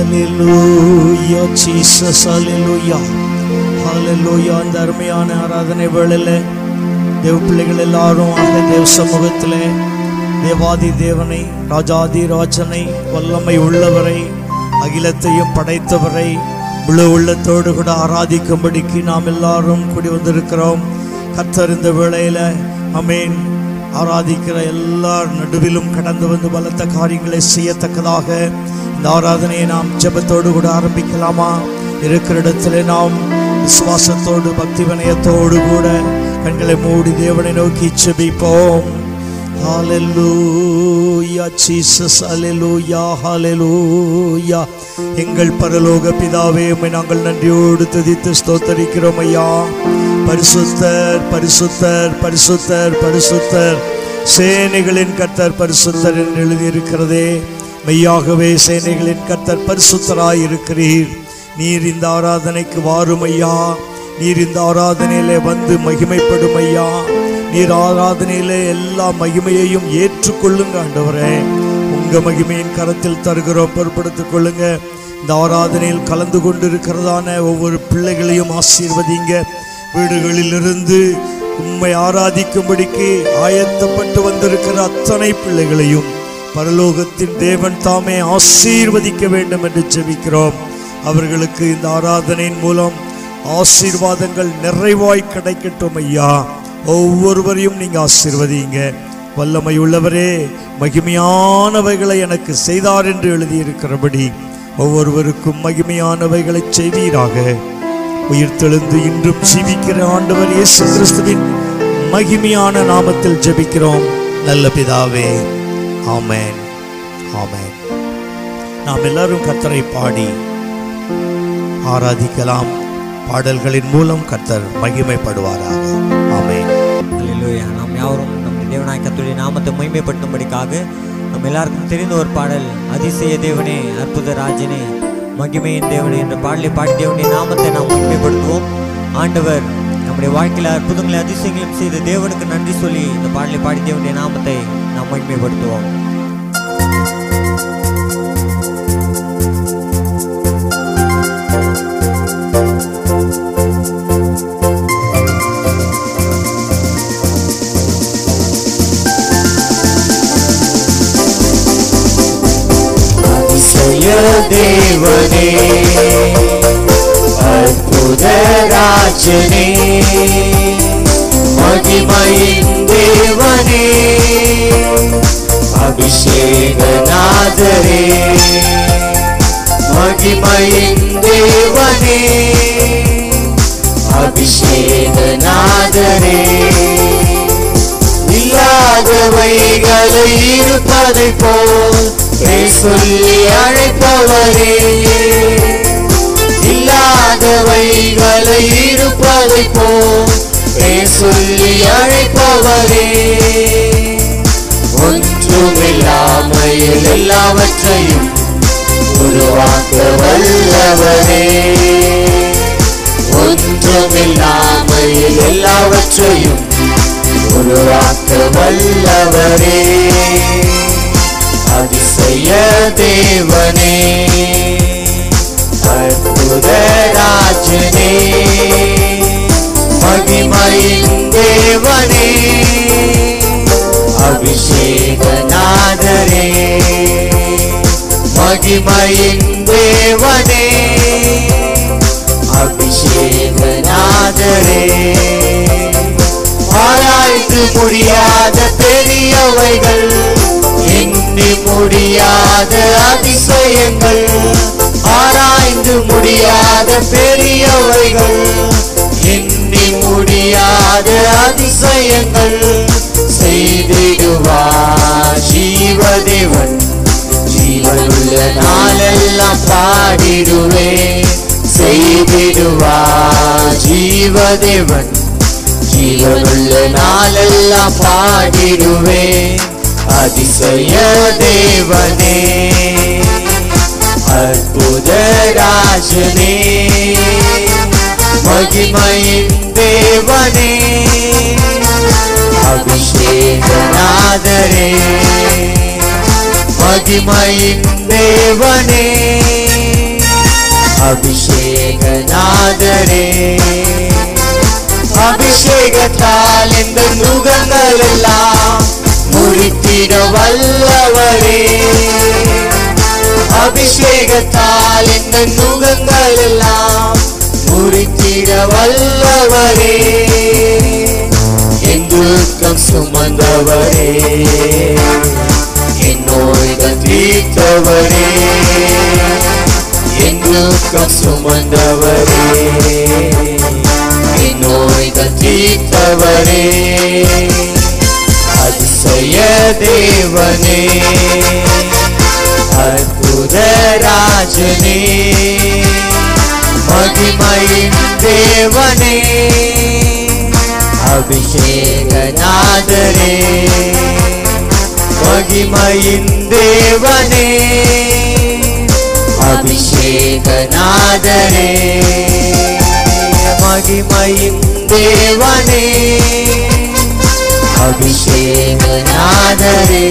ஹalleluya Jesus ஹalleluya ஹalleluya அந்த அருமையான ஆராதனை வேளையில தேவ பிள்ளைகள் எல்லாரும் ஆக தேவ சமூகத்திலே தேவாதி தேவனை ராஜாதி ராஜனை வல்லமை உள்ளவரை அகிலத்தையும் படைத்தவரை முழு உள்ளத்தோடு கூட ஆராதிக்கும்படிக்கு நாம் எல்லாரும் கூடி வந்திருக்கிறோம் கர்த்தர் இந்த வேளையில அமேன் ஆராதிக்கிற எல்லார் நடுவிலும் கடந்து வந்து பலத்த காரியங்களை செய்யத்தக்கதாக இந்த ஆராதனையை நாம் ஜெபத்தோடு கூட ஆரம்பிக்கலாமா இருக்கிற இடத்துல நாம் விசுவாசத்தோடு பக்தி வினயத்தோடு கூட கண்களை மூடி தேவனை நோக்கி ஜெபிப்போம் ஹalleluya ஜீசஸ் ஹalleluya ஹalleluya எங்கள் பரலோக பிதாவே உம்மை நாங்கள் நன்றியோடு துதித்து ஸ்தோத்தரிக்கிறோம் ஐயா பரிசுத்தர் பரிசுத்தர் பரிசுத்தர் பரிசுத்தர் சேனைகளின் கர்த்தர் பரிசுத்தர் என்று எழுதியிருக்கிறதே மெய்யாகவே சேனைகளின் கர்த்தர் பரிசுத்தராய் இருக்கிறீர் நீர் இந்த ஆராதனைக்கு வாரும் ஐயா நீர் இந்த ஆராதனையிலே வந்து மகிமைப்படும் ஐயா நீர் ஆராதனையிலே எல்லா மகிமையையும் ஏற்றுக்கொள்ளுங்க ஆண்டவரே உங்க மகிமையின் கரத்தில் தருகிறோம் பொறுப்படுத்திக் கொள்ளுங்க இந்த ஆராதனையில் கலந்து கொண்டிருக்கிறதான ஒவ்வொரு பிள்ளைகளையும் ஆசீர்வதிங்க வீடுகளிலிருந்து உம்மை ஆராதிக்கும்படிக்கு ஆயத்தப்பட்டு வந்திருக்கிற அத்தனை பிள்ளைகளையும் பரலோகத்தின் தேவன் தாமே ஆசீர்வதிக்க வேண்டும் என்று ஜெபிக்கிறோம் அவர்களுக்கு இந்த ஆராதனையின் மூலம் ஆசீர்வாதங்கள் நிறைவாய் கிடைக்கட்டும் ஐயா ஒவ்வொருவரையும் நீங்க ஆசீர்வதிங்க வல்லமை உள்ளவரே மகிமையானவைகளை எனக்கு செய்தார் என்று எழுதியிருக்கிறபடி ஒவ்வொருவருக்கும் மகிமையானவைகளை செய்வீராக உயிர் தெழுந்து இன்றும் ஜீவிக்கிற ஆண்டவர் இயேசு கிறிஸ்துவின் மகிமையான நாமத்தில் ஜெபிக்கிறோம் நல்ல பிதாவே ஆமென் ஆமென் நாம் எல்லாரும் கர்த்தரை பாடி ஆராதிக்கலாம் பாடல்களின் மூலம் கர்த்தர் மகிமைப்படுவாராக ஆமென் அல்லேலூயா நாம் யாவரும் நம்முடைய தேவனாய் கர்த்தருடைய நாமத்தை மகிமைப்படுத்தும்படிக்காக நம்ம எல்லாருக்கும் தெரிந்த ஒரு பாடல் அதிசய தேவனே அற்புத ராஜனே மகிமையின் தேவனே என்ற பாடலை பாடி தேவனுடைய நாமத்தை நாம் மகிமைப்படுத்துவோம் ஆண்டவர் நம்முடைய வாழ்க்கையில் அற்புதங்களை அதிசயங்களையும் செய்த தேவனுக்கு நன்றி சொல்லி இந்த பாடலை பாடி தேவனுடைய நாமத்தை நாம் மகிமைப்படுத்துவோம் அதிசய தேவனே அற்புத ராஜனே மகிமையின் தேவனே அபிஷேகநாதரே மகிமையின் தேவனே அபிஷேகநாதரே இல்லாதவைகளை இருப்பதை போல் பேர் சொல்லி அழைப்பவரே இல்லாதவைகளை இருப்பதை போல் பேர் சொல்லி அழைப்பவரே ஒன்றுமில்லாமையில் எல்லாவற்றையும் உருவாக்க வல்லவரே ஒன்றுமில்லாமையில் எல்லாவற்றையும் உருவாக்க வல்லவரே அதிசய தேவனே அற்புத ராஜனே மகிமையின் தேவனே அபிஷேகநாதரே மகிமையின் தேவனே அபிஷேகநாதரே ஆராய்ந்து முடியாத பெரியவைகள் எண்ணி முடியாத அதிசயங்கள் ஆராய்ந்து முடியாத பெரியவைகள் எண்ணி முடியாத அதிசயங்கள் செய்திடுவார் ஜீவதேவன் ஜீவனுள்ள நாளெல்லாம் பாடிடுவே செய்திடுவார் ஜீவதேவன் ஜீவனுள்ள நாளெல்லாம் பாடிடுவே அதிசய தேவனே அற்புத ராஜனே மகிமையின் தேவனே அபிஷேகநாதரே மகிமையின் தேவனே அபிஷேகநாதரே அபிஷேகத்தால் இந்த நுகங்கள் எல்லாம் முறித்திட வல்லவரே அபிஷேகத்தால் இந்த நுகங்கள் எல்லாம் முறித்திட வல்லவரே என் துக்கம் சுமந்தவரே என் நோய்கள் தீர்த்தவரே என் துக்கம் சுமந்தவரே என் நோய்கள் தீர்த்தவரே அதிசய தேவனே அற்புத ராஜனே மகிமையின் தேவனே அபிஷேகநாதரே மகிமையின் தேவனே அபிஷேகநாதரே மகிமையின் தேவனே அபிஷேகநாதரே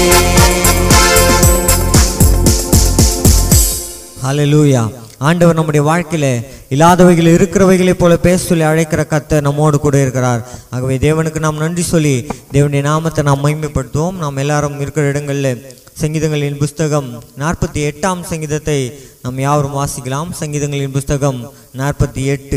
ஹalleluya ஆண்டவர் நம்முடைய வாழ்க்கையில இல்லாதவைகள் இருக்கிறவைகளைப் போல பேச சொல்லி அழைக்கிற கர்த்தர் நம்மோடு கூட இருக்கிறார் ஆகவே தேவனுக்கு நாம் நன்றி சொல்லி தேவனுடைய நாமத்தை நாம் மகிமைப்படுத்துவோம் நாம் எல்லாரும் இருக்கிற இடங்கள்ல சங்கீதங்களின் புஸ்தகம் நாற்பத்தி எட்டாம் சங்கீதத்தை நாம் யாவரும் வாசிக்கலாம் சங்கீதங்களின் புஸ்தகம் நாற்பத்தி எட்டு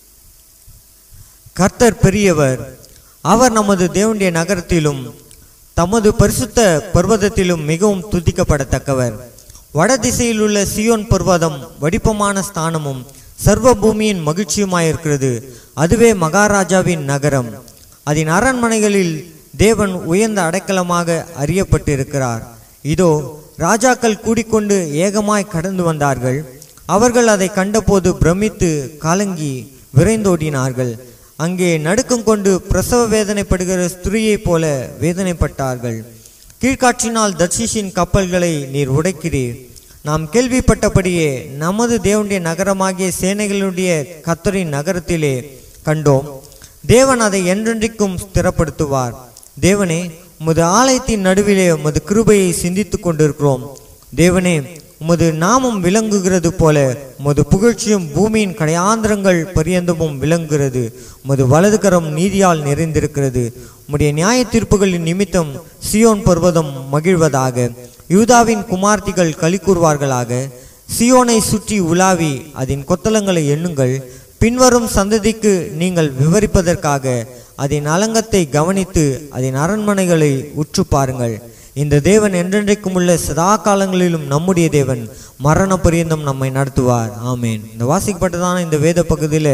கர்த்தர் பெரியவர் அவர் நமது தேவனுடைய நகரத்திலும் தமது பரிசுத்த பர்வதத்திலும் மிகவும் துதிக்கப்படத்தக்கவர் வடதிசையில் உள்ள சியோன் பர்வதம் வடிப்பமான ஸ்தானமும் சர்வ பூமியின் மகிழ்ச்சியுமாயிருக்கிறது அதுவே மகாராஜாவின் நகரம் அதன் அரண்மனைகளில் தேவன் உயர்ந்த அடைக்கலமாக அறியப்பட்டிருக்கிறார் இதோ ராஜாக்கள் கூடிக்கொண்டு ஏகமாய் கடந்து வந்தார்கள் அவர்கள் அதை கண்டபோது பிரமித்து கலங்கி விரைந்தோடினார்கள் அங்கே நடுக்கம் கொண்டு பிரசவ வேதனைப்படுகிற ஸ்திரீயைப் போல வேதனைப்பட்டார்கள் கீழ்காற்றினால் தர்ஷிஷின் கப்பல்களை நீர் உடைக்கிறீர் நாம் கேள்விப்பட்டபடியே நமது தேவனுடைய நகரமாகிய சேனைகளுடைய கத்தரின் நகரத்திலே கண்டோம் தேவன் அதை என்றென்றைக்கும் ஸ்திரப்படுத்துவார் தேவனே உமது ஆலயத்தின் நடுவிலே உமது கிருபையை சிந்தித்துக் கொண்டிருக்கிறோம் தேவனே உமது நாமம் விளங்குகிறது போல உமது புகழ்ச்சியும் பூமியின் கடையாந்திரங்கள் பரியந்தமும் விளங்குகிறது உமது வலதுகரம் நீதியால் நிறைந்திருக்கிறது உம்முடைய நியாய தீர்ப்புகளின் நிமித்தம் சியோன் பர்வதம் மகிழ்வதாக யூதாவின் குமார்த்திகள் களி கூறுவார்களாக சியோனை சுற்றி உலாவி அதன் கொத்தளங்களை எண்ணுங்கள் பின்வரும் சந்ததிக்கு நீங்கள் விவரிப்பதற்காக அதன் அலங்கத்தை கவனித்து அதன் அரண்மனைகளை உற்று பாருங்கள் இந்த தேவன் என்றென்றைக்கும் உள்ள சதா காலங்களிலும் நம்முடைய தேவன் மரண பரியந்தம் நம்மை நடத்துவார் ஆமேன் இந்த வாசிக்கப்பட்டதான இந்த வேத பகுதியில்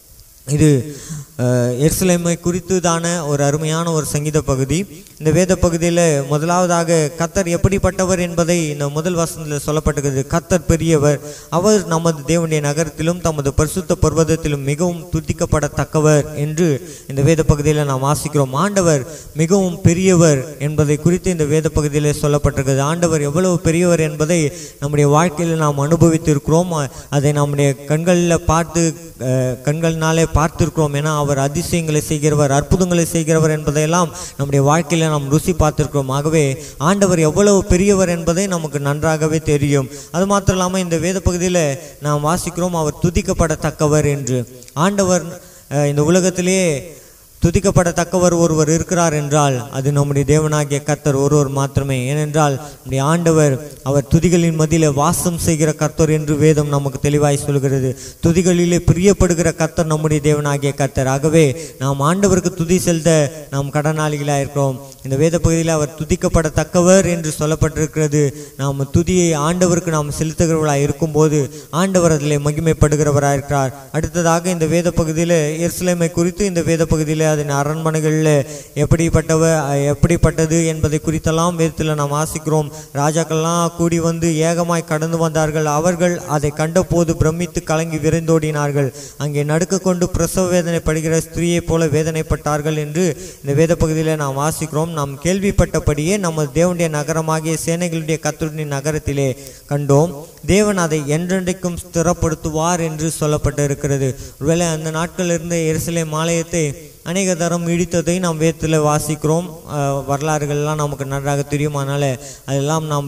இது அஹ், எருசலேமை குறித்து தான ஒரு அருமையான ஒரு சங்கீத பகுதி இந்த வேத பகுதியில் முதலாவதாக கத்தர் எப்படிப்பட்டவர் என்பதை இந்த முதல் வசனத்தில் சொல்லப்பட்டிருக்கிறது கத்தர் பெரியவர் அவர் நமது தேவனுடைய நகரத்திலும் தமது பரிசுத்த பர்வதத்திலும் மிகவும் துதிக்கப்படத்தக்கவர் என்று இந்த வேத பகுதியில் நாம் வாசிக்கிறோம் ஆண்டவர் மிகவும் பெரியவர் என்பதை குறித்து இந்த வேத பகுதியில் சொல்லப்பட்டிருக்கிறது ஆண்டவர் எவ்வளவு பெரியவர் என்பதை நம்முடைய வாழ்க்கையில் நாம் அனுபவித்திருக்கிறோம் அ- அதை நம்முடைய கண்களில் பார்த்து அஹ், கண்கள்னாலே பார்த்திருக்கிறோம் ஏன்னா அவர் அதிசயங்களை செய்கிறவர் அற்புதங்களை செய்கிறவர் என்பதையெல்லாம் நம்முடைய வாழ்க்கையில் நாம் ருசி பார்த்திருக்கிறோம் ஆகவே ஆண்டவர் எவ்வளவு பெரியவர் என்பதை நமக்கு நன்றாகவே தெரியும் அது மாத்திரம் இல்லாமல் இந்த வேத பகுதியில் நாம் வாசிக்கிறோம் அவர் துதிக்கப்படத்தக்கவர் என்று ஆண்டவர் அஹ், இந்த உலகத்திலேயே துதிக்கப்படத்தக்கவர் ஒருவர் இருக்கிறார் என்றால் அது நம்முடைய தேவனாகிய கர்த்தர் ஒருவர் மாத்திரமே ஏனென்றால் நம்முடைய ஆண்டவர் அவர் துதிகளின் மத்தியில வாசம் செய்கிற கர்த்தர் என்று வேதம் நமக்கு தெளிவாய் சொல்கிறது துதிகளிலே பிரியப்படுகிற கர்த்தர் நம்முடைய தேவனாகிய கர்த்தர் ஆகவே நாம் ஆண்டவருக்கு துதி செலுத்த நாம் கடனாளிகளாக இருக்கிறோம் இந்த வேத பகுதியில் அவர் துதிக்கப்படத்தக்கவர் என்று சொல்லப்பட்டிருக்கிறது நாம் துதியை ஆண்டவருக்கு நாம் செலுத்துகிறவர்களாக இருக்கும்போது ஆண்டவர் அதில் மகிமைப்படுகிறவராக இருக்கிறார் அடுத்ததாக இந்த வேத பகுதியில் எருசலேமை குறித்து இந்த வேத பகுதியில் அதன் அரண்மனைகளில் எப்படிப்பட்டவ எப்படிப்பட்டது என்பதை குறித்தெல்லாம் வேதத்தில் நாம் வாசிக்கிறோம் ராஜாக்கள்லாம் கூடி வந்து ஏகமாய் கடந்து வந்தார்கள் அவர்கள் அதை கண்டபோது பிரமித்து கலங்கி விரைந்தோடினார்கள் அங்கே நடுக்க கொண்டு பிரசவ வேதனைப்படுகிற ஸ்திரீயைப் போல வேதனைப்பட்டார்கள் என்று இந்த வேத பகுதியில் நாம் வாசிக்கிறோம் நாம் கேள்விப்பட்டபடியே நமது தேவனுடைய நகரமாகிய சேனைகளுடைய கத்தருடைய நகரத்திலே கண்டோம் தேவன் அதை என்றென்றைக்கும் ஸ்திரப்படுத்துவார் என்று சொல்லப்பட்டிருக்கிறது ஒருவேளை அந்த நாட்களில் இருந்த எருசலேம் ஆலயத்தை அநேக தரம் இடித்ததை நாம் வேதத்தில் வாசிக்கிறோம் அஹ், வரலாறுகள்லாம் நமக்கு நன்றாக தெரியும் அதனால் அதெல்லாம் நாம்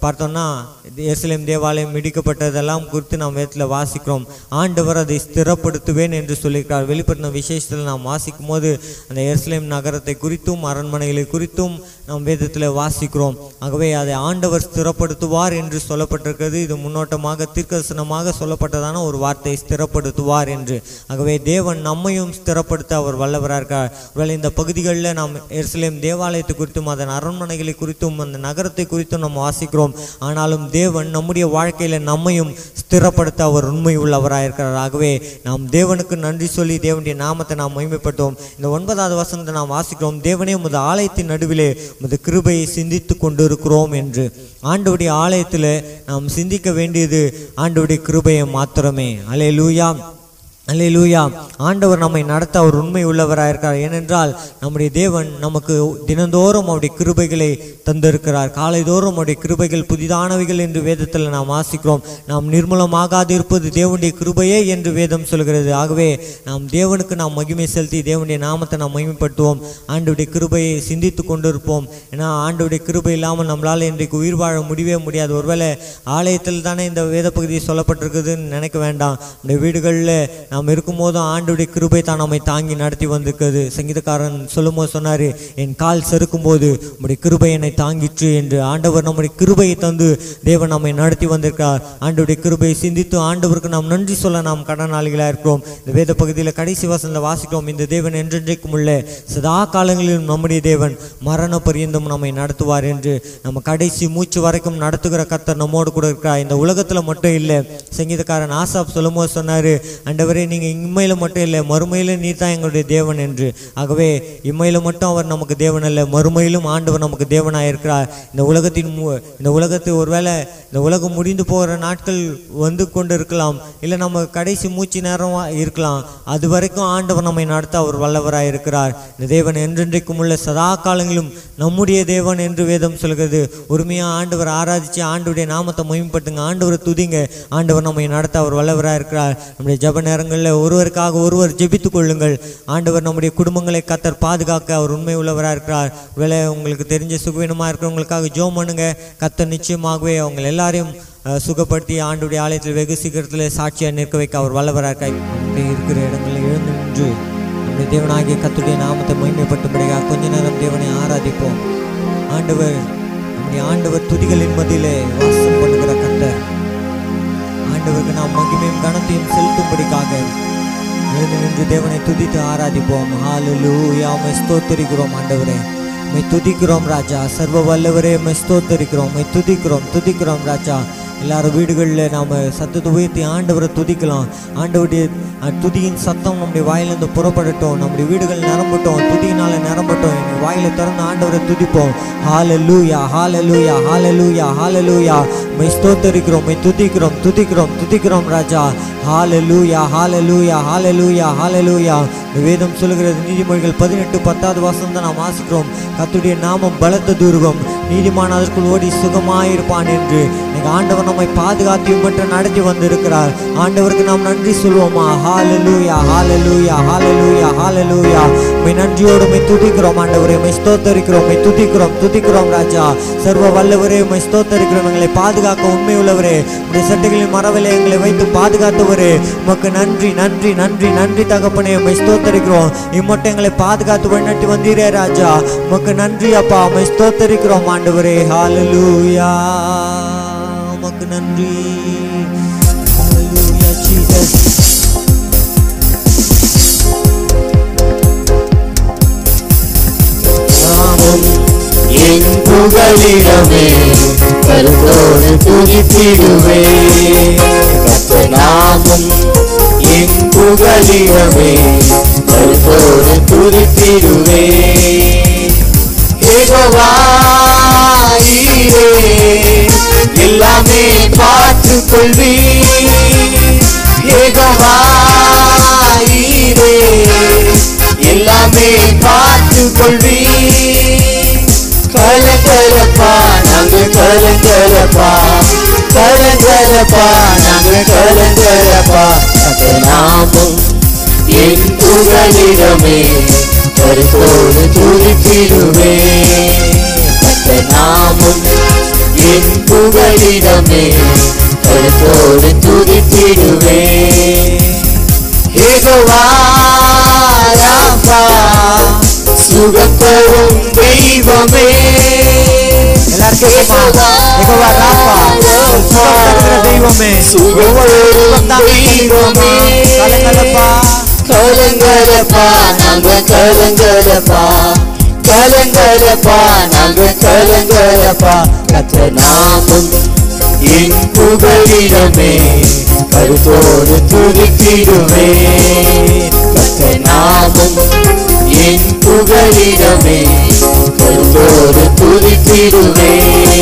பார்த்தோம்னா எருசலேம் தேவாலயம் இடிக்கப்பட்டதெல்லாம் குறித்து நாம் வேதத்தில் வாசிக்கிறோம் ஆண்டவர் அதை ஸ்திரப்படுத்துவேன் என்று சொல்லியிருக்கிறார் வெளிப்படுத்தின விசேஷத்தில் நாம் வாசிக்கும் போது அந்த எருசலேம் நகரத்தை குறித்தும் அரண்மனைகளை குறித்தும் நாம் வேதத்தில் வாசிக்கிறோம் ஆகவே அதை ஆண்டவர் ஸ்திரப்படுத்துவார் என்று சொல்லப்பட்டிருக்கிறது இது முன்னோட்டமாக தீர்க்கதரிசனமாக சொல்லப்பட்டதான ஒரு வார்த்தை ஸ்திரப்படுத்துவார் என்று ஆகவே தேவன் நம்மையும் ஸ்திரப்படுத்த அவர் வல்லவராக இருக்கார் ஒருவேளை இந்த பகுதிகளில் நாம் எருசலேம் தேவாலயத்தை குறித்தும் அதன் அரண்மனைகளை குறித்தும் அந்த நகரத்தை குறித்தும் நாம் வாசிக்கிறோம் ஆனாலும் தேவன் நம்முடைய வாழ்க்கையில நம்மையும் ஸ்திரப்படுத்த அவர் உண்மை உள்ளவராக இருக்கிறார் ஆகவே நாம் தேவனுக்கு நன்றி சொல்லி தேவனுடைய நாமத்தை நாம் மகிமைப்பட்டோம் இந்த ஒன்பதாவது வசனத்தை நாம் வாசிக்கிறோம் தேவனே உமது ஆலயத்தின் நடுவிலே உமது கிருபையை சிந்தித்து கொண்டிருக்கிறோம் என்று ஆண்டவருடைய ஆலயத்தில் நாம் சிந்திக்க வேண்டியது ஆண்டவருடைய கிருபையை மாத்திரமே அலே லூயா அல்லேலூயா ஆண்டவர் நம்மை நடத்த அவர் உண்மை உள்ளவராக இருக்கார் ஏனென்றால் நம்முடைய தேவன் நமக்கு தினந்தோறும் அவருடைய கிருபைகளை தந்திருக்கிறார் காலைதோறும் அவருடைய கிருபைகள் புதிதானவைகள் என்று வேதத்தில் நாம் வாசிக்கிறோம் நாம் நிர்மூலமாகாது இருப்பது தேவனுடைய கிருபையே என்று வேதம் சொல்கிறது ஆகவே நாம் தேவனுக்கு நாம் மகிமை செலுத்தி தேவனுடைய நாமத்தை நாம் மகிமைப்படுத்துவோம் ஆண்டவருடைய கிருபையை சிந்தித்து கொண்டிருப்போம் ஏன்னா ஆண்டவருடைய கிருபை இல்லாமல் நம்மளால் இன்றைக்கு உயிர் வாழ முடியவே முடியாது ஒருவேளை ஆலயத்தில் தானே இந்த வேத பகுதி சொல்லப்பட்டிருக்குதுன்னு நினைக்க வேண்டாம் இந்த வீடுகளில் நாம் இருக்கும்போதும் ஆண்டுடைய கிருபை தான் நம்மை தாங்கி நடத்தி வந்திருக்கிறது சங்கீதக்காரன் சொல்லும்போது சொன்னார் என் கால் செருக்கும் போது உம்முடைய கிருபை என்னை தாங்கிற்று என்று ஆண்டவர் நம்முடைய கிருபையை தந்து தேவன் நம்மை நடத்தி வந்திருக்கார் ஆண்டுடைய கிருபையை சிந்தித்து ஆண்டவருக்கு நாம் நன்றி சொல்ல நாம் கடனாளிகளாக இருக்கிறோம் இந்த வேத பகுதியில் கடைசி வசனத்தில் வாசிக்கிறோம் இந்த தேவன் என்றென்றைக்கும் உள்ள சதா காலங்களிலும் நம்முடைய தேவன் மரண பரியந்தம் நம்மை நடத்துவார் என்று நம்ம கடைசி மூச்சு வரைக்கும் நடத்துகிற கர்த்தர் நம்மோடு கூட இருக்கிறார் இந்த உலகத்தில் மட்டும் இல்லை சங்கீதக்காரன் ஆசாப் சொல்லும்போது சொன்னார் ஆண்டவரே நீங்கள் இம்மையில் மட்டும் இல்லை மறுமையிலும் நீர் தான் எங்களுடைய தேவன் என்று ஆகவே இம்மையில் மட்டும் அவர் நமக்கு தேவன் அல்ல மறுமையிலும் ஆண்டவர் நமக்கு தேவனாக இருக்கிறார் இந்த உலகத்தின் மு- இந்த உலகத்தை ஒருவேளை இந்த உலகம் முடிந்து போகிற நாட்கள் வந்து கொண்டு இருக்கலாம் இல்லை நம்ம கடைசி மூச்சு நேரம் இருக்கலாம் அது வரைக்கும் ஆண்டவர் நம்மை நடத்த அவர் வல்லவராக இருக்கிறார் இந்த தேவன் என்றென்றைக்கும் உள்ள சதா காலங்களிலும் நம்முடைய தேவன் என்று வேதம் சொல்கிறது உரிமையாக ஆண்டவர் ஆராதிச்சு ஆண்டவருடைய நாமத்தை மகிமைப்படுத்துங்க ஆண்டவரை துதிங்க ஆண்டவர் நம்மை நடத்த அவர் வல்லவராக இருக்கிறார் நம்முடைய ஜெப நேரங்களில் ஒருவருக்காக ஒருவர் ஜெபித்துக் கொள்ளுங்கள் ஆண்டவர் நம்முடைய குடும்பங்களை கத்தர் பாதுகாக்க அவர் உண்மை உள்ளவராக இருக்கிறார் ஒருவேளை உங்களுக்கு தெரிஞ்ச சுகவீனமாக இருக்கிறவங்களுக்காக ஜோம் பண்ணுங்க கத்தர் நிச்சயமாகவே அவங்க எல்லாரையும் அஹ், சுகப்படுத்தி ஆண்டுடைய ஆலயத்தில் வெகு சீக்கிரத்தில் சாட்சியாக நிற்க வைக்க அவர் வல்லவராக இருக்கார் அப்படி இருக்கிற இடங்களில் எழுந்து நின்று நம்முடைய தேவனாகிய கத்துடைய நாமத்தை மகிமைப்பட்டும்படியாக கொஞ்ச நேரம் தேவனை ஆராதிப்போம் ஆண்டவர் நம்முடைய ஆண்டவர் துதிகளின் மத்தியிலே வாசம் பண்ணுகிற கத்தர் ஆண்டவருக்கு நாம் மகிமையும் கனத்தையும் செலுத்தும்படிக்காக எழுந்து நின்று தேவனை துதித்து ஆராதிப்போம் ஹalleluya உம்மை ஸ்தோத்திரிக்கிறோம் ஆண்டவரே உம்மை துதிக்கிறோம் ராஜா சர்வ வல்லவரே உம்மை ஸ்தோத்திரிக்கிறோம் உம்மை துதிக்கிறோம் துதிக்கிறோம் ராஜா எல்லாரும் வீடுகளில் நாம் சத்தத்தை உயர்த்தி ஆண்டவரை துதிக்கலாம் ஆண்டவருடைய அஹ், துதியின் சத்தம் நம்முடைய வாயிலிருந்து புறப்படட்டும் நம்முடைய வீடுகள் நிரம்பட்டும் துதியினால நிரம்பட்டும் எங்கள் வாயில திறந்து ஆண்டவரை துதிப்போம் ஹalleluya ஹalleluya ஹalleluya ஹalleluya உம்மை ஸ்தோத்திரிக்கிறோம் உம்மை துதிக்கிறோம் துதிக்கிறோம் துதிக்கிறோம் ராஜா ஹalleluya ஹalleluya ஹalleluya ஹalleluya இந்த வேதம் சொல்லுகிறது நீதிமொழிகள் பதினெட்டு பத்தாவது வாசம் தான் நாம் வாசிக்கிறோம் கர்த்தருடைய நாமம் பலத்த துருகம் நீதிமான் அதற்குள் ஓடி சுகமாயிருப்பான் என்று இன்னைக்கு ஆண்டவர் நம்மை பாதுகாத்து மற்றும் நடத்தி வந்திருக்கிறார் ஆண்டவருக்கு நாம் நன்றி சொல்வோமா ஹalleluya ஹalleluya ஹalleluya ஹalleluya உம்மை நன்றியோடு உம்மை துதிக்கிறோம் ஆண்டவரே உம்மை ஸ்தோத்தரிக்கிறோம் உம்மை துதிக்கிறோம் துதிக்கிறோம் ராஜா சர்வ வல்லவரே உம்மை ஸ்தோத்தரிக்கிறோம் எங்களை பாதுகாக்க உண்மை உள்ளவரே உடைய சட்டைகளின் மரவிலே எங்களை வைத்து பாதுகாத்தவரே உமக்கு நன்றி நன்றி நன்றி நன்றி தகப்பனே உம்மை ஸ்தோத்தரிக்கிறோம் இம்மட்டும் எங்களை பாதுகாத்து வழிநடத்தி வந்தீரே ராஜா உமக்கு நன்றி அப்பா உம்மை ஸ்தோத்தரிக்கிறோம் ஆண்டவரே ஹalleluya உமக்கு நன்றி ஹalleluya ஜீசஸ் நாமும் என் புகலிடமே கருத்தோடு துதித்திடுவே கத்த நாமும் என் புகலிடமே கருத்தோடு துதித்திடுவே ஏகோவாயிரே எல்லாமே பார்த்து கொள்வி ஏகோவாயிரே எல்லாமே பார்த்து கொள்வி கலங்கலப்பா நாங்க கலங்கலப்பா கலங்கலப்பா நாங்க கலங்கலப்பா கத்த நாமும் என் புகலிடமே கருத்தோடு துதித்திடுவே கத்த நாமும் என் புகழ் கருத்தோடு துதித்திடுவே யெகோவா ராபா சுகத்தரும் தெய்வமே எல்லாரும் கேட்குமா யெகோவா ராபா சுகம் தருகிற தெய்வமே சுகத்தரும் தெய்வமே கலங்கலப்பா கலங்கலப்பா நாங்க கலங்கலப்பா கலங்கலப்பா நாங்க கலங்கலப்பா கத்த நாமம் என் புகழிடமே கருத்தோடு துதித்திடுவே கத்த நாமம் என் புகழிடமே கருத்தோடு துதித்திடுவே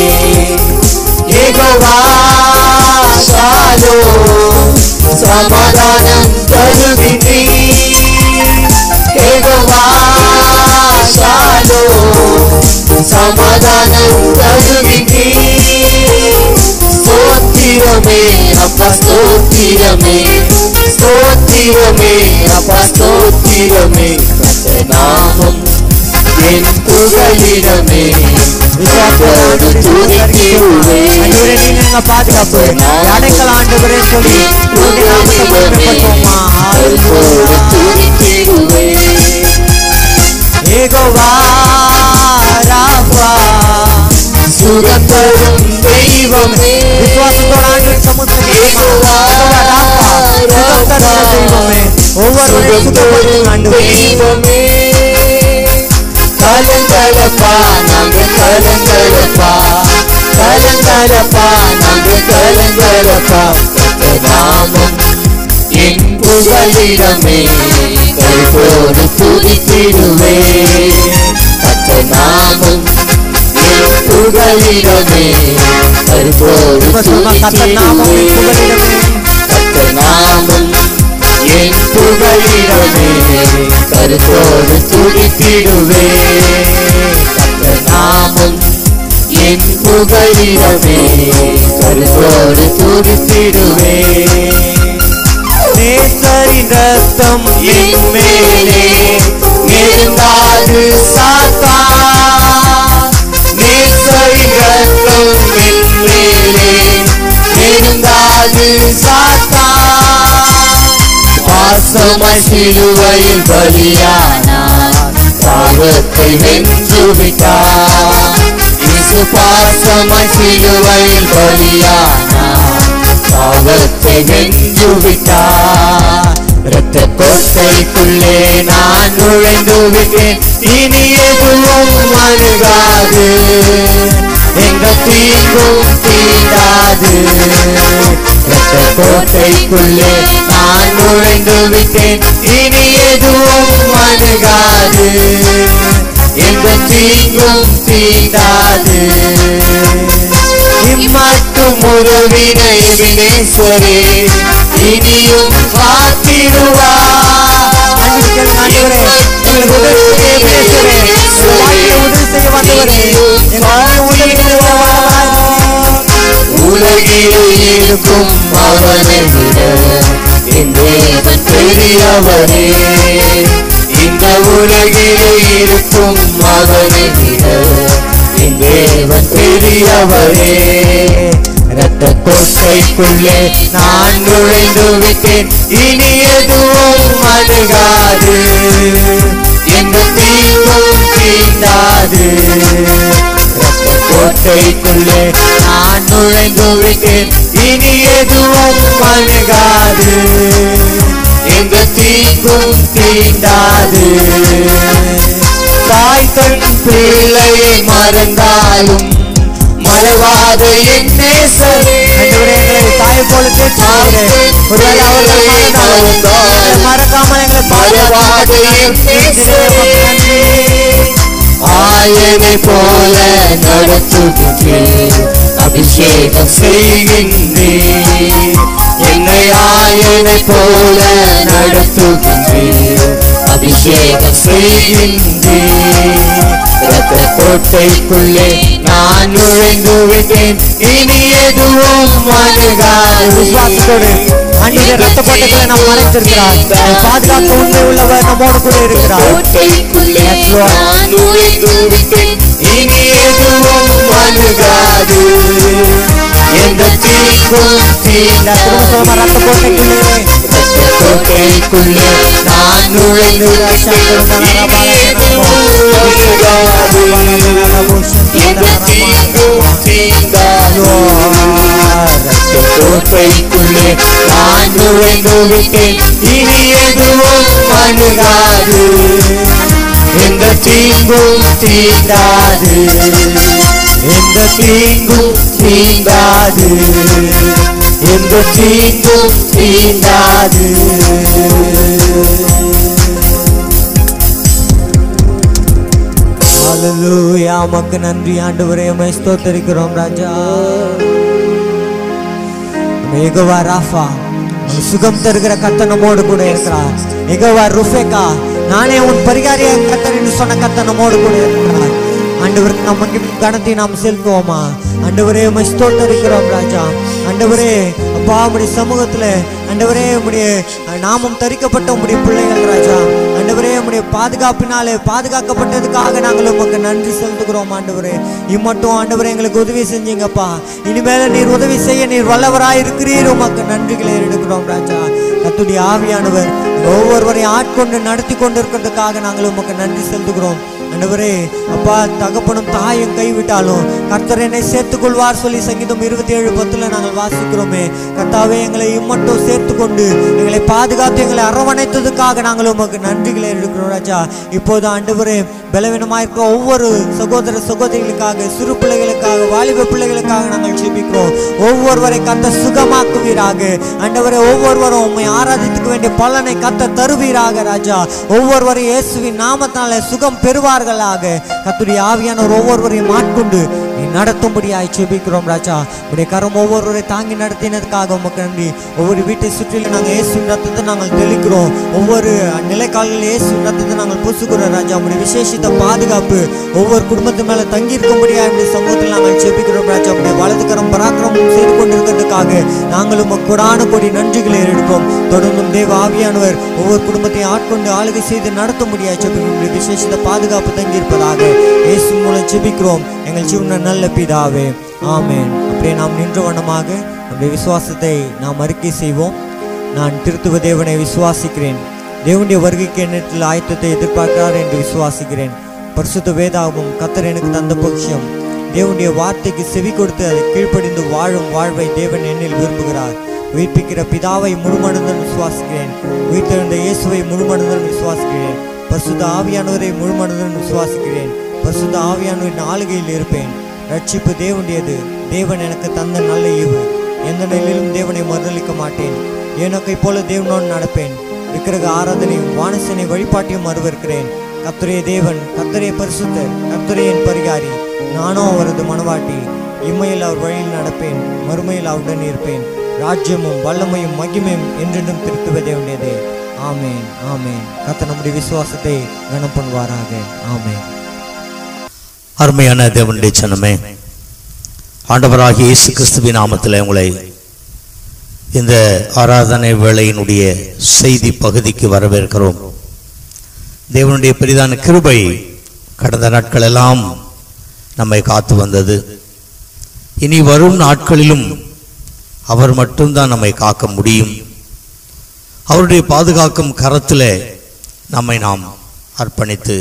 ஏகோவா சாலோ சமாதானம் தருவினி ஏகோவா சாலோ சமாதானம் தருவினி ஸ்தோத்திரமே அப்பா ஸ்தோத்திரமே ஸ்தோத்திரமே அப்பா ஸ்தோத்திரமே கத்த நாமம் என் புகழிடமே விசாரித்தோடு துதித்திடுவே ஆண்டவரே நீங்க எங்க பாதுகாப்பு அடைக்கல ஆண்டவரே சொல்லி உங்க நாமத்தை மகிமைப்படுத்துவோமா ஹalleluya யெகோவா ராபா சுகந்தரும் தெய்வமே விசுவாசத்தோட ஆண்டு சமுத்திரம் யெகோவா ராபா சுகம் தருகிற தெய்வமே ஒவ்வொருவரையும் சுகப்படுத்துங்க ஆண்டவரே தெய்வமே கலங்கலப்பா நாங்க கலங்கலப்பா கலங்கலப்பா நாங்க கலங்கலப்பா கத்த நாமம் என் புகழிடமே கருத்தோடு துதித்திடுவே கத்த நாமம் என் புகழிடமே கருத்தோடு இப்ப சொல்லுங்க கத்த நாமம் என் புகழிடமே கத்த நாமம் என் புகழிடமே கருத்தோடு துடித்திடுவே கத்த நாமம் என் புகழிடமே கருத்தோடு துடித்திடுவே நேசரின் ரத்தம் என் மேலே நெருங்காது சாத்தா நேசரின் ரத்தம் என் மேலே நெருங்காது சாத்தா பாசமாய் சிலுவையில் பலியானார் பாவத்தை வென்று விட்டார் இயேசு பாசமாய் சிலுவையில் பலியானார் பாவத்தை வென்று விட்டார் இரத்த கோட்டைக்குள்ளே நான் நுழைந்து விட்டேன் இனி எதுவும் அணுகாது எங்க தீங்கும் தீண்டாது இரத்த கோட்டைக்குள்ளே நான் நுழைந்து விட்டேன் இனி எதுவும் அணுகாது எந்த தீங்கும் தீண்டாது இம்மட்டும் ஒரு வினை வினேஸ்வரே இனியும் காத்திடுவா ஆண்டவரே எங்களுக்கு உதவி செய்ய பேசுகிறே வாழ்க்கையை உதவி செய்ய வந்தவரே எங்களுக்கு உதவி செய்ய உலகில் இருக்கும் அவனை விட என் தேவன் பெரியவரே இந்த உலகில் இருக்கும் அவனை விட என் தேவன் பெரியவரே இரத்த கோட்டைக்குள்ளே நான் நுழைந்து விட்டேன் இனி எதுவும் அணுகாது எந்த தீங்கும் தீண்டாது இரத்த கோட்டைக்குள்ளே நான் நுழைந்து விட்டேன் இனி எதுவும் அணுகாது எந்த தீங்கும் தீண்டாது தாய் தன் பிள்ளையை மறந்தாலும் மறவாத என் நேசரே ஆண்டவரே எங்களை தாயை போல தேற்றுகிறே ஒருவேளை அவர்கள் மறந்தாலும் மறக்காமல் எங்களை மறவாத என் நேசரே ஆயனை போல நடத்துகின்றேன் அபிஷேகம் செய்கின்றேன் என்னை ஆயனை போல நடத்துகின்றேன் அபிஷேகம் செய்கின்றேன் இரத்த கோட்டைக்குள்ளே நான் நுழைந்து விட்டேன் இனி எதுவும் அணுகாது விசுவாசத்தோடு ஆண்டவரே ரத்த கோட்டைக்குள்ள நாம் மறைத்திருக்கிறார் பாதுகாக்க உண்மை உள்ளவர் நம்மோடு கூட இருக்கிறார் கோட்டைக்குள்ளே Yes, Lord. நான் நுழைந்து விட்டேன் இனி எதுவும் அணுகாது எந்த எந்த தீங்கும் திரும்ப தீண்டாது சொல்லுமா ரத்த கோட்டைக்குள்ளே கோட்டைக்குள்ளே நான் நுழைந்து விட்டேன். இனி எதுவும் அணுகாது. எந்த தீங்கும் தீண்டாது. ரத்த கோட்டைக்குள்ளே நான் நுழைந்து விட்டேன் இனி எதுவும் அணுகாது எந்த தீங்கும் தீண்டாது எந்த தீங்கும் தீண்டாது எந்த தீங்கும் தீண்டாது ஹalleluya உமக்கு நன்றி ஆண்டவரே உம்மை ஸ்தோத்திரிக்கிறோம் ராஜா ஏகோவா ராஃபா உன் சுகம் தருகிற கர்த்தர் நம்மோடு கூட இருக்கிறார் ஏகோவா ருஃபேகா நானே உன் பரிகாரிய கர்த்தர் என்று சொன்ன கர்த்தர் நம்மோடு கூட இருக்கிறார் ஆண்டவருக்கு நம்ம கணத்தை நாம் செலுத்துவோமா ஆண்டவரே உம்மை ஸ்தோத்தரிக்கிறோம் ராஜா ஆண்டவரே அப்பா உம்முடைய சமூகத்துல ஆண்டவரே உம்முடைய நாமம் தரிக்கப்பட்ட உம்முடைய பிள்ளைகள் ராஜா ஆண்டவரே உம்முடைய பாதுகாப்பினாலே பாதுகாக்கப்பட்டதுக்காக நாங்கள் உமக்கு நன்றி செலுத்துகிறோம் ஆண்டவரே இம்மட்டும் ஆண்டவரே எங்களுக்கு உதவி செஞ்சீங்கப்பா இனிமேல நீர் உதவி செய்ய நீர் வல்லவராய் இருக்கிறீர் உமக்கு நன்றிகளை எடுக்கிறோம் ராஜா கத்துடைய ஆவியானவர் ஒவ்வொருவரையும் ஆட்கொண்டு நடத்தி கொண்டிருக்கிறதுக்காக நாங்கள் உமக்கு நன்றி செலுத்துகிறோம் ஆண்டவரே அப்பா தகப்பனும் தாயும் கைவிட்டாலும் கர்த்தர் என்னை சேர்த்துக் கொள்வார் சொல்லி சங்கீதம் இருபத்தி ஏழு பத்துல நாங்கள் வாசிக்கிறோமே கர்த்தாவே எங்களை இம்மட்டும் சேர்த்து கொண்டு எங்களை பாதுகாத்து எங்களை அரவணைத்ததுக்காக நாங்கள் உமக்கு நன்றிகளை எடுக்கிறோம் ராஜா இப்போது ஆண்டவரே பலவீனமாயிருக்க ஒவ்வொரு சகோதர சகோதரிகளுக்காக சிறு பிள்ளைகளுக்காக வாலிப பிள்ளைகளுக்காக நாங்கள் ஜெபிக்கிறோம் ஒவ்வொருவரை கத்த சுகமாக்குவீராக ஆண்டவரை ஒவ்வொருவரும் உண்மை ஆராதித்துக்க வேண்டிய பலனை கத்த தருவீராக ராஜா ஒவ்வொருவரையும் இயேசுவின் நாமத்தினால சுகம் பெறுவார்களாக கத்துடைய ஆவியானவர் ஒவ்வொருவரையும் ஆட்கொண்டு நீ நடத்தும்படியாய் ஜெபிக்கிறோம் ராஜா உடைய கரம் ஒவ்வொருவரை தாங்கி நடத்தினதுக்காக உமக்கு நன்றி ஒவ்வொரு வீட்டை சுற்றிலும் நாங்கள் இயேசுவின் ரத்தத்தை நாங்கள் தெளிக்கிறோம் ஒவ்வொரு நிலைக்காலில் இயேசுவின் ரத்தத்தை நாங்கள் பூசுகிறோம் ராஜா உடைய விசேஷித்த பாதுகாப்பு ஒவ்வொரு குடும்பத்து மேல தங்கி இருக்கும்படியா இப்படி சமூகத்தில் நாங்கள் ஜெபிக்கிறோம் ராஜா உடைய வலது கரம் பராக்கிரமம் செய்து கொண்டிருக்கிறதுக்காக நாங்கள் உமக்கு கொடான கொடி நன்றிகளை எடுக்கிறோம் தொடர்ந்தும் தேவ ஆவியானவர் ஒவ்வொரு குடும்பத்தையும் ஆட்கொண்டு ஆளுகை செய்து நடத்த முடியாது ஜெபிக்கிறோம் உடைய விசேஷித்த பாதுகாப்பு தங்கி இருப்பதாக இயேசு மூலம் ஜெபிக்கிறோம் எங்கள் ஜீவன நல்ல பிதாவே ஆமென் அப்படியே நாம் நின்ற வண்ணமாக நம்முடைய விசுவாசத்தை நாம் அறிக்கை செய்வோம் நான் திருத்துவ தேவனை விசுவாசிக்கிறேன் தேவனுடைய வருகைக்கு எண்ணத்தில் ஆயத்தத்தை எதிர்பார்க்கிறார் என்று விசுவாசிக்கிறேன் பரிசுத்த வேதாகவும் கத்தர் எனக்கு தந்த பட்சம் தேவனுடைய வார்த்தைக்கு செவி கொடுத்து அதை கீழ்ப்படிந்து வாழும் வாழ்வை தேவன் என்னில் விரும்புகிறார் உயிர்ப்பிக்கிற பிதாவை முழுமனதுடன் விசுவாசிக்கிறேன் உயிர்த்தெழுந்த இயேசுவை முழுமனதுடன் விசுவாசிக்கிறேன் பரிசுத்த ஆவியானவரை முழுமனதுடன் விசுவாசிக்கிறேன் பரிசுத்த ஆவியானவரின் ஆளுகையில் இருப்பேன் ரட்சிப்பு தேவனுடையது தேவன் எனக்கு தந்த நல்ல ஈவு எந்த நிலையிலும் தேவனை மறுதளிக்க மாட்டேன் ஏனோக்கை போல தேவனோடு நடப்பேன் விக்கிரக ஆராதனையும் வானசனை வழிபாட்டையும் மறுவிருக்கிறேன் கத்துரைய தேவன் கத்தரைய பரிசுத்தர் கத்துரைய என் பரிகாரி நானும் அவரது மனவாட்டி இம்மையில் அவர் வழியில் நடப்பேன் மறுமையில் அவருடன் இருப்பேன் ராஜ்யமும் வல்லமையும் மகிமையும் என்றென்றும் திருத்துவ தேவனுடையதே ஆமேன் ஆமேன் கத்த நம்முடைய விசுவாசத்தை கனம் பண்ணுவாராக ஆமேன் அருமையான தேவனுடைய சனமே ஆண்டவராகிய இயேசு கிறிஸ்துவின் நாமத்தில் உங்களை இந்த ஆராதனை வேளையினுடைய செய்தி பகுதிக்கு வரவேற்கிறோம் தேவனுடைய பெரிதான கிருபை கடந்த நாட்கள் எல்லாம் நம்மை காத்து வந்தது இனி வரும் நாட்களிலும் அவர் மட்டும்தான் நம்மை காக்க முடியும் அவருடைய பாதுகாக்கும் கரத்திலே நம்மை நாம் அர்ப்பணித்து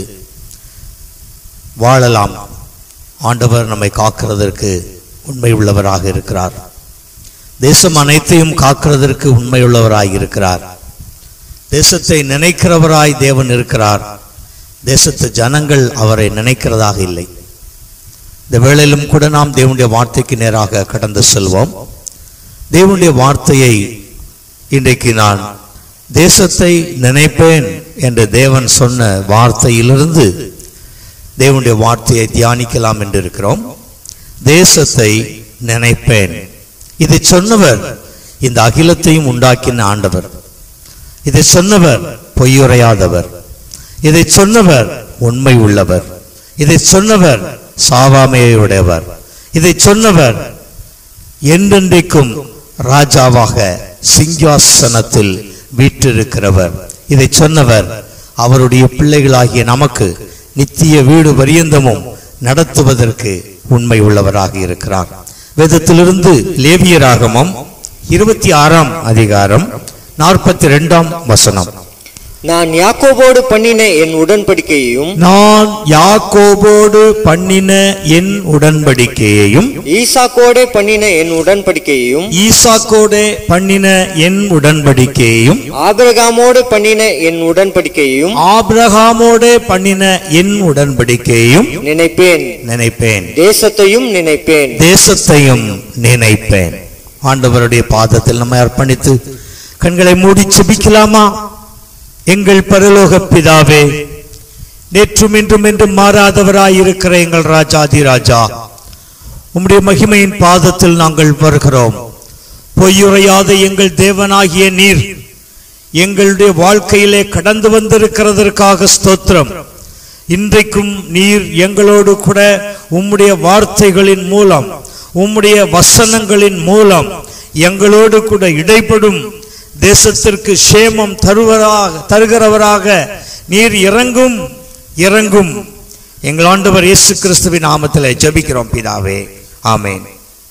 வாழலாம் ஆண்டவர் நம்மை காக்கிறதற்கு உண்மை உள்ளவராக இருக்கிறார் தேசம் அனைத்தையும் காக்கிறதற்கு உண்மையுள்ளவராய் இருக்கிறார் தேசத்தை நினைக்கிறவராய் தேவன் இருக்கிறார் தேசத்து ஜனங்கள் அவரை நினைக்கிறதாக இல்லை இந்த வேளையிலும் கூட நாம் தேவனுடைய வார்த்தைக்கு நேராக கடந்து செல்வோம் தேவனுடைய வார்த்தையை இன்றைக்கு நான் தேசத்தை நினைப்பேன் என்று தேவன் சொன்ன வார்த்தையிலிருந்து தேவனுடைய வார்த்தையை தியானிக்கலாம் என்று இருக்கிறோம் தேசத்தை நினைப்பேன் இதை சொன்னவர் இந்த அகிலத்தையும் உண்டாக்கின ஆண்டவர் இதை சொன்னவர் பொய்யுரையாதவர் இதை சொன்னவர் உண்மை உள்ளவர் இதை சொன்னவர் சாவாமையுடையவர் இதை சொன்னவர் என்றென்றைக்கும் ராஜாவாக சிங்காசனத்தில் வீற்றிருக்கிறவர் இதை சொன்னவர் அவருடைய பிள்ளைகளாகிய நமக்கு நித்திய வீடு பரியந்தமும் நடத்துவதற்கு உண்மை உள்ளவராக இருக்கிறார் வேதத்திலிருந்து லேவியராகமம் இருபத்தி ஆறாம் அதிகாரம் நாற்பத்தி ரெண்டாம் வசனம் நான் யாக்கோபோடு பண்ணின என் உடன்படிக்கையையும் நான் யாக்கோபோடு பண்ணின என் உடன்படிக்கையையும் ஈசாக்கோடே பண்ணின என் உடன்படிக்கையையும் ஈசாக்கோடே பண்ணின என் உடன்படிக்கையையும் ஆபிரகாமோடு பண்ணின என் உடன்படிக்கையையும் ஆபிரகாமோடே பண்ணின என் உடன்படிக்கையையும் நினைப்பேன் நினைப்பேன் தேசத்தையும் நினைப்பேன் தேசத்தையும் நினைப்பேன் ஆண்டவருடைய பாதத்தில் நம்மை அர்ப்பணித்து கண்களை மூடி செபிக்கலாமா எங்கள் பரலோக பிதாவே நேற்றும் இன்றும் என்றும் மாறாதவராயிருக்கிற எங்கள் ராஜாதி ராஜா உம்முடைய மகிமையின் பாதத்தில் நாங்கள் வருகிறோம் பொய்யுரையாத எங்கள் தேவனாகிய நீர் எங்களுடைய வாழ்க்கையிலே கடந்து வந்திருக்கிறதற்காக ஸ்தோத்திரம் இன்றைக்கும் நீர் எங்களோடு கூட உம்முடைய வார்த்தைகளின் மூலம் உம்முடைய வசனங்களின் மூலம் எங்களோடு கூட இடைப்படும் தேசத்திற்கு சேமம் தருவராக தருகிறவராக நீர் இறங்கும் இறங்கும் எங்கள் ஆண்டவர் இயேசு கிறிஸ்துவின் நாமத்தில் ஜெபிக்கிறோம் பிதாவே ஆமென்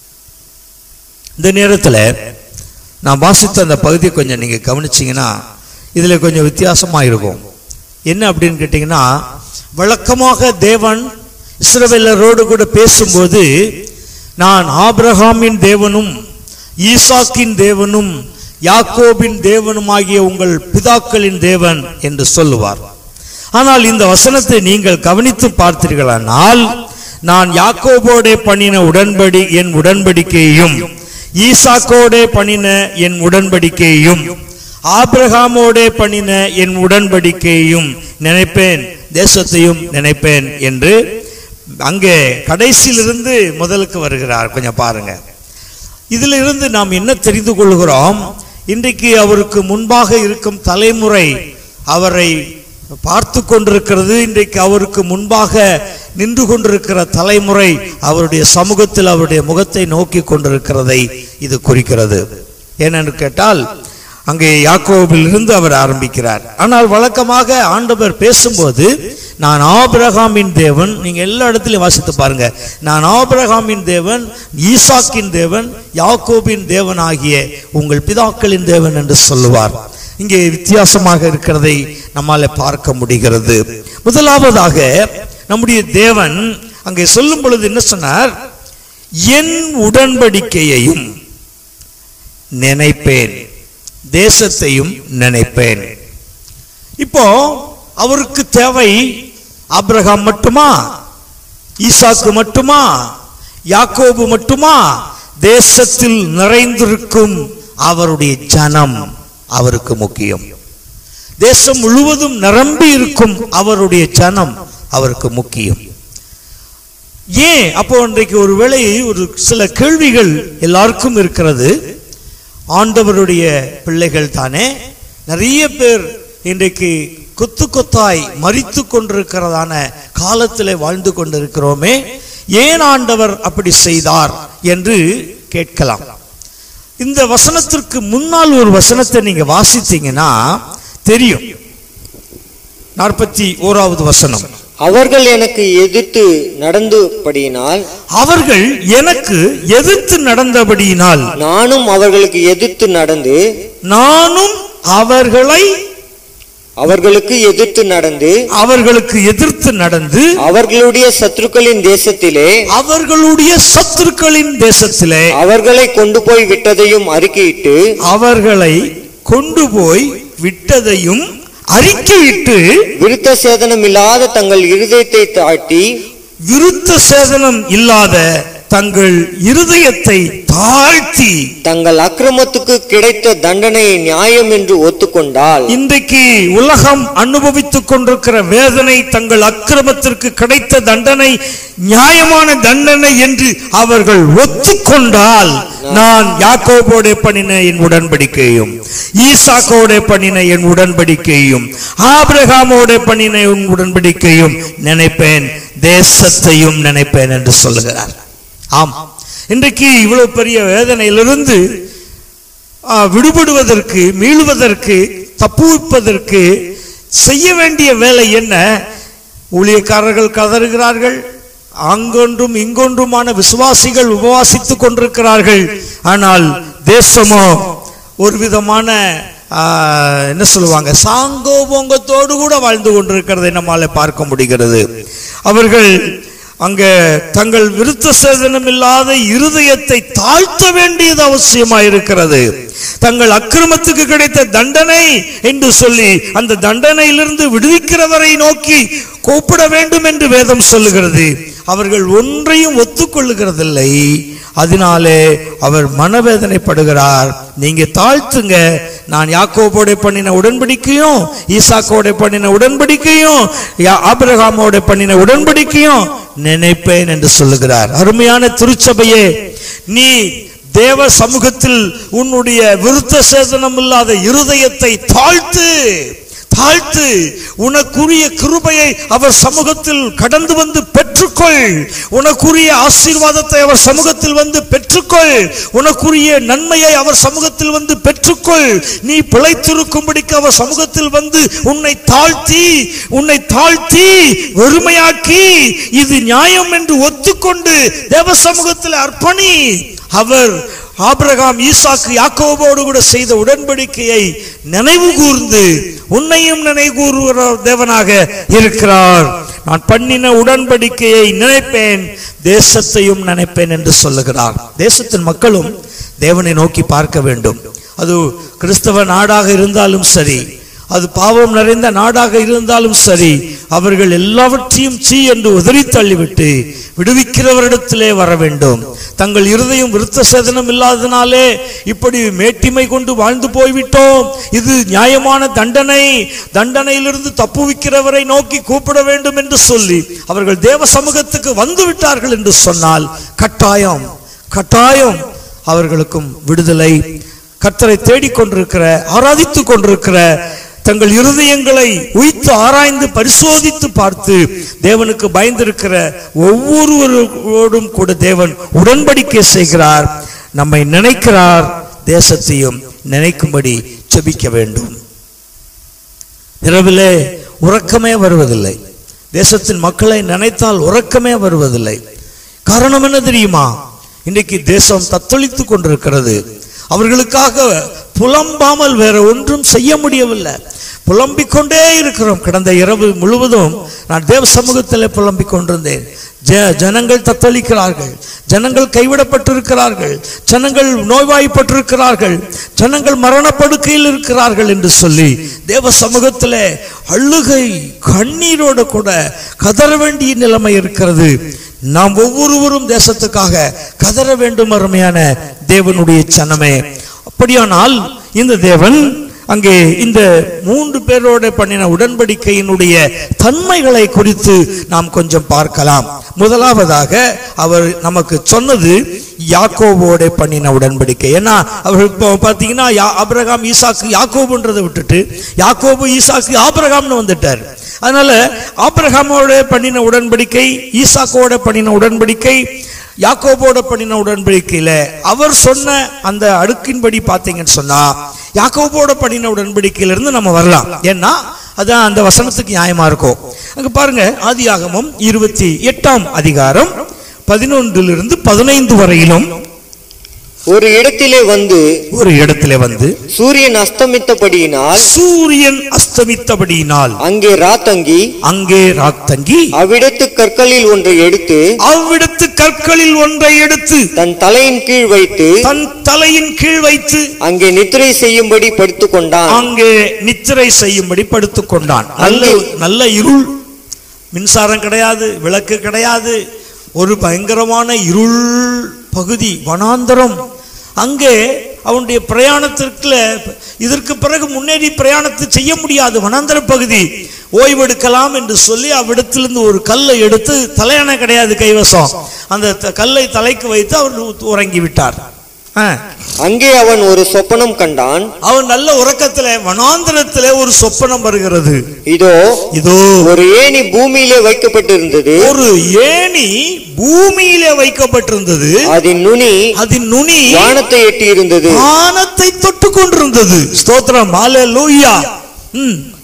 இந்த நேரத்தில் நான் வாசித்த அந்த பகுதி கொஞ்சம் நீங்கள் கவனிச்சீங்கன்னா இதில் கொஞ்சம் வித்தியாசமாக இருக்கும் என்ன அப்படின்னு கேட்டிங்கன்னா வழக்கமாக தேவன் இஸ்ரவேலரோடு கூட பேசும்போது நான் ஆபிரகாமின் தேவனும் ஈசாக்கின் தேவனும் யாக்கோபின் தேவனும் ஆகிய உங்கள் பிதாக்களின் தேவன் என்று சொல்லுவார் ஆனால் இந்த வசனத்தை நீங்கள் கவனித்து பார்த்தீர்களானால் நான் யாக்கோபோடே பண்ணின உடன்படி என் உடன்படிக்கையையும் ஈசாக்கோடே பண்ணின என் உடன்படிக்கையையும் ஆபிரகாமோடே பண்ணின என் உடன்படிக்கையையும் நினைப்பேன் தேசத்தையும் நினைப்பேன் என்று அங்கே கடைசியிலிருந்து முதலுக்கு வருகிறார் கொஞ்சம் பாருங்க இதிலிருந்து நாம் என்ன தெரிந்து கொள்கிறோம் இன்றைக்கு அவருக்கு முன்பாக இருக்கும் தலைமுறை அவரை பார்த்து கொண்டிருக்கிறது இன்றைக்கு அவருக்கு முன்பாக நின்று கொண்டிருக்கிற தலைமுறை அவருடைய சமூகத்தில் அவருடைய முகத்தை நோக்கி கொண்டிருக்கிறதை இது குறிக்கிறது ஏனென்று கேட்டால் அங்கே யாக்கோபில் இருந்து அவர் ஆரம்பிக்கிறார் ஆனால் வழக்கமாக ஆண்டவர் பேசும்போது நான் ஆபிரகாமின் தேவன் நீங்க எல்லா இடத்துலையும் வாசித்து பாருங்க நான் ஆபிரகாமின் தேவன் ஈசாக்கின் தேவன் யாக்கோபின் தேவன் ஆகிய உங்கள் பிதாக்களின் தேவன் என்று சொல்லுவார் இங்கே வித்தியாசமாக இருக்கிறதை நம்மால பார்க்க முடிகிறது முதலாவதாக நம்முடைய தேவன் அங்கே சொல்லும் பொழுது என்ன சொன்னார் என் உடன்படிக்கையையும் நினைப்பேன் தேசத்தையும் நினைப்பேன் இப்போ அவருக்கு தேவை ஆபிரகாம் மட்டுமா ஈசாக்கு மட்டுமா யாக்கோபு மட்டுமா தேசத்தில் நிறைந்திருக்கும் அவருடைய ஜனம் அவருக்கு முக்கியம் தேசம் முழுவதும் நிரம்பி இருக்கும் அவருடைய ஜனம் அவருக்கு முக்கியம் ஏன் அப்போ இன்றைக்கு ஒருவேளை ஒரு சில கேள்விகள் எல்லாருக்கும் இருக்கிறது ஆண்டவருடைய பிள்ளைகள் தானே நிறைய பேர் இன்றைக்கு கொத்து கொத்தாய் மறித்து கொண்டிருக்கிறதான காலத்திலே வாழ்ந்து கொண்டிருக்கிறோமே ஏன் ஆண்டவர் அப்படி செய்தார் என்று கேட்கலாம் இந்த வசனத்திற்கு முன்னால் ஒரு வசனத்தை நீங்க வாசித்தீங்கன்னா தெரியும் நாற்பத்தி ஓராவது வசனம் அவர்கள் எனக்கு எதிர்த்து நடந்தபடியினால் அவர்கள் எனக்கு எதிர்த்து நடந்தபடியினால் நானும் அவர்களுக்கு எதிர்த்து நடந்து நானும் அவர்களை அவர்களுக்கு எதிர்த்து நடந்து அவர்களுக்கு எதிர்த்து நடந்து அவர்களுடைய சத்துருக்களின் தேசத்திலே அவர்களுடைய சத்துருக்களின் தேசத்திலே அவர்களை கொண்டு போய் விட்டதையும் அறிக்கையிட்டு அவர்களை கொண்டு போய் விட்டதையும் அறிக்கையிட்டு விருத்த சேதனம் இல்லாத தங்கள் இருதயத்தை தாழ்த்தி விருத்த சேதனம் இல்லாத தங்கள் இருதயத்தை தாழ்த்தி தங்கள் அக்கிரமத்துக்கு கிடைத்த தண்டனையை நியாயம் என்று ஒத்துக்கொண்டால் இன்றைக்கு உலகம் அனுபவித்துக் கொண்டிருக்கிற வேதனை தங்கள் அக்கிரமத்திற்கு கிடைத்த தண்டனை நியாயமான தண்டனை என்று அவர்கள் ஒத்துக்கொண்டால் நான் யாக்கோபோட பண்ணின என் உடன்படிக்கையும் ஈசாக்கோட பண்ணின என் உடன்படிக்கையும் ஆபிரகாமோட பண்ணின என் உடன்படிக்கையும் நினைப்பேன் தேசத்தையும் நினைப்பேன் என்று சொல்லுகிறார் ஆம் இன்றைக்கு இவ்வளவு பெரிய வேதனையிலிருந்து ஆ, விடுபடுவதற்கு மீளுவதற்கு தப்புவிப்பதற்கு செய்ய வேண்டிய வேலை என்ன ஊழியக்காரர்கள் கதறுகிறார்கள் அங்கொன்றும் இங்கொன்றுமான விசுவாசிகள் உபவாசித்துக் கொண்டிருக்கிறார்கள் ஆனால் தேசமோ ஒரு விதமான ஆ, என்ன சொல்லுவாங்க சாங்கோபோங்கத்தோடு கூட வாழ்ந்து கொண்டிருக்கிறதை நம்மால பார்க்க முடிகிறது அவர்கள் அங்க தங்கள் விருத்த சேதனம் இல்லாத இருதயத்தை தாழ்த்த வேண்டியது அவசியமாயிருக்கிறது தங்கள் அக்கிரமத்துக்கு கிடைத்த தண்டனை என்று சொல்லி அந்த தண்டனையிலிருந்து விடுவிக்கிறவரை நோக்கி கூப்பிட வேண்டும் என்று வேதம் சொல்லுகிறது அவர்கள் ஒன்றையும் ஒத்துக்கொள்ளுகிறதில்லை அதனாலே அவர் மனவேதனைப்படுகிறார் நீங்க தாழ்த்துங்க நான் யாக்கோபோட பண்ணின உடன்படிக்கையும் ஈசாக்கோட பண்ணின உடன்படிக்கையும் யா- ஆபிரகாமோட பண்ணின உடன்படிக்கையும் நினைப்பேன் என்று சொல்லுகிறார் அருமையான திருச்சபையே நீ தேவ சமூகத்தில் உன்னுடைய விருத்த சேதனம் இல்லாத இருதயத்தை தாழ்த்து தாழ்த்து உனக்குரிய கிருபையை அவர் சமூகத்தில் கடந்து வந்து பெற்றுக்கொள் உனக்குரிய ஆசீர்வாதத்தை அவர் சமூகத்தில் வந்து பெற்றுக்கொள் உனக்குரிய நன்மையை அவர் சமூகத்தில் வந்து பெற்றுக்கொள் நீ பிழைத்திருக்கும்படிக்கு அவர் சமூகத்தில் வந்து உன்னை தாழ்த்தி உன்னை தாழ்த்தி வெறுமையாக்கி இது நியாயம் என்று ஒத்துக்கொண்டு தேவ சமூகத்தில் அர்ப்பணி அவர் ஆபிரகாம் ஈசாக்கு யாக்கோபோடு கூட செய்த உடன்படிக்கையை நினைவு கூர்ந்து உன்னையும் நினைவு கூறுகிற தேவனாக இருக்கிறார் நான் பண்ணின உடன்படிக்கையை நினைப்பேன் தேசத்தையும் நினைப்பேன் என்று சொல்லுகிறார் தேசத்தின் மக்களும் தேவனை நோக்கி பார்க்க வேண்டும் அது கிறிஸ்தவ நாடாக இருந்தாலும் சரி அது பாவம் நிறைந்த நாடாக இருந்தாலும் சரி அவர்கள் எல்லாவற்றையும் சீ என்று உதறி தள்ளிவிட்டு விடுவிக்கிறவரிடத்திலே வர வேண்டும் தங்கள் இருதயம் விருத்த சேதனம் இல்லாததினாலே இப்படி மேட்டிமை கொண்டு வாழ்ந்து போய்விட்டோம் இது நியாயமான தண்டனை தண்டனையிலிருந்து தப்புவிக்கிறவரை நோக்கி கூப்பிட வேண்டும் என்று சொல்லி அவர்கள் தேவ சமூகத்துக்கு வந்து விட்டார்கள் என்று சொன்னால் கட்டாயம் கட்டாயம் அவர்களுக்கும் விடுதலை கர்த்தரை தேடிக்கொண்டிருக்கிற ஆராதித்துக் கொண்டிருக்கிற தங்கள் இருதயங்களை உய்த்து ஆராய்ந்து பரிசோதித்து பார்த்து தேவனுக்கு பயந்திருக்கிற ஒவ்வொருவரோடும் கூட தேவன் உடன்படிக்கை செய்கிறார் நம்மை நினைக்கிறார் தேசத்தையும் நினைக்கும்படி செபிக்க வேண்டும் இரவிலே உறக்கமே வருவதில்லை தேசத்தின் மக்களை நினைத்தால் உறக்கமே வருவதில்லை காரணம் என்ன தெரியுமா இன்னைக்கு தேசம் தத்தளித்துக் கொண்டிருக்கிறது அவர்களுக்காக புலம்பாமல் வேற ஒன்றும் செய்ய முடியவில்லை புலம்பிக் கொண்டே இருக்கிறோம் கடந்த இரவு முழுவதும் நான் தேவ சமூகத்தில் புலம்பிக் கொண்டிருந்தேன் ஜ- ஜனங்கள் தத்தளிக்கிறார்கள் ஜனங்கள் கைவிடப்பட்டிருக்கிறார்கள் ஜனங்கள் நோய்வாய்ப்பட்டிருக்கிறார்கள் ஜனங்கள் மரணப்படுக்கையில் இருக்கிறார்கள் என்று சொல்லி தேவ சமூகத்தில் அழுகை கண்ணீரோடு கூட கதற வேண்டிய நிலைமை இருக்கிறது நாம் ஒவ்வொருவரும் தேசத்துக்காக கதற வேண்டும் அருமையான தேவனுடைய சனமே அப்படியானால் இந்த தேவன் அங்கே இந்த மூன்று பேரோட பண்ணின உடன்படிக்கையினுடைய தன்மைகளை குறித்து நாம் கொஞ்சம் பார்க்கலாம் முதலாவதாக அவர் நமக்கு சொன்னது யாக்கோபோட பண்ணின உடன்படிக்கை ஏன்னா அவர் இப்போ பார்த்தீங்கன்னா யா- ஆபிரகாம் ஈசாக்கு யாக்கோபுன்றதை விட்டுட்டு யாக்கோபு ஈசாக்கு ஆபிரகாம்னு வந்துட்டார் அதனால ஆபிரகாமோட பண்ணின உடன்படிக்கை ஈசாக்கோட பண்ணின உடன்படிக்கை யாக்கோபோட பண்ணின உடன்படிக்கையில அவர் சொன்ன அந்த அடுக்கின்படி பார்த்தீங்கன்னு சொன்னா யாக்கோபோட பண்ணின உடன்படிக்கையில இருந்து நம்ம வரலாம் ஏன்னா அதான் அந்த வசனத்துக்கு நியாயமா இருக்கும் அங்க பாருங்க ஆதியாகமம் இருபத்தி எட்டாம் அதிகாரம் பதினொன்றிலிருந்து பதினைந்து வரையிலும் ஒரு இடத்திலே வந்து ஒரு இடத்துல வந்து சூரியன் அஸ்தமித்தபடியினால் சூரியன் அஸ்தமித்தபடியினால் அங்கே ராத்தங்கி அங்கே ராத்தங்கி அவ்விடத்து கற்களில் ஒன்றை எடுத்து அவ்விடத்து கற்களில் ஒன்றை எடுத்து தன் தலையின் கீழ் வைத்து தன் தலையின் கீழ் வைத்து அங்கே நித்திரை செய்யும்படி படுத்துக் கொண்டான் அங்கே நித்திரை செய்யும்படி படுத்துக் கொண்டான் நல்ல நல்ல இருள் மின்சாரம் கிடையாது விளக்கு கிடையாது ஒரு பயங்கரமான இருள் பகுதி வனாந்தரம் அங்கே அவனுடைய பிரயாணத்திற்குல இதற்கு பிறகு முன்னேறி பிரயாணத்தை செய்ய முடியாது வனாந்தர பகுதி ஓய்வெடுக்கலாம் என்று சொல்லி அவ்விடத்திலிருந்து ஒரு கல்லை எடுத்து தலையணை கிடையாது கைவசம் அந்த த- கல்லை தலைக்கு வைத்து அவர் உறங்கி விட்டார் ஆ. அங்கே அவன் ஒரு சொப்பனம் கண்டான் அவன் நல்ல உறக்கத்திலே வனாந்திரத்திலே ஒரு சொப்பனம் வருகிறது இதோ இதோ ஒரு ஏணி பூமியிலே வைக்கப்பட்டிருந்தது ஒரு ஏணி பூமியிலே வைக்கப்பட்டிருந்தது அதன் நுனி அதன் நுனி வானத்தை எட்டி இருந்தது வானத்தை தொட்டு கொண்டிருந்தது ஸ்தோத்திரம் ஹalleluya ம்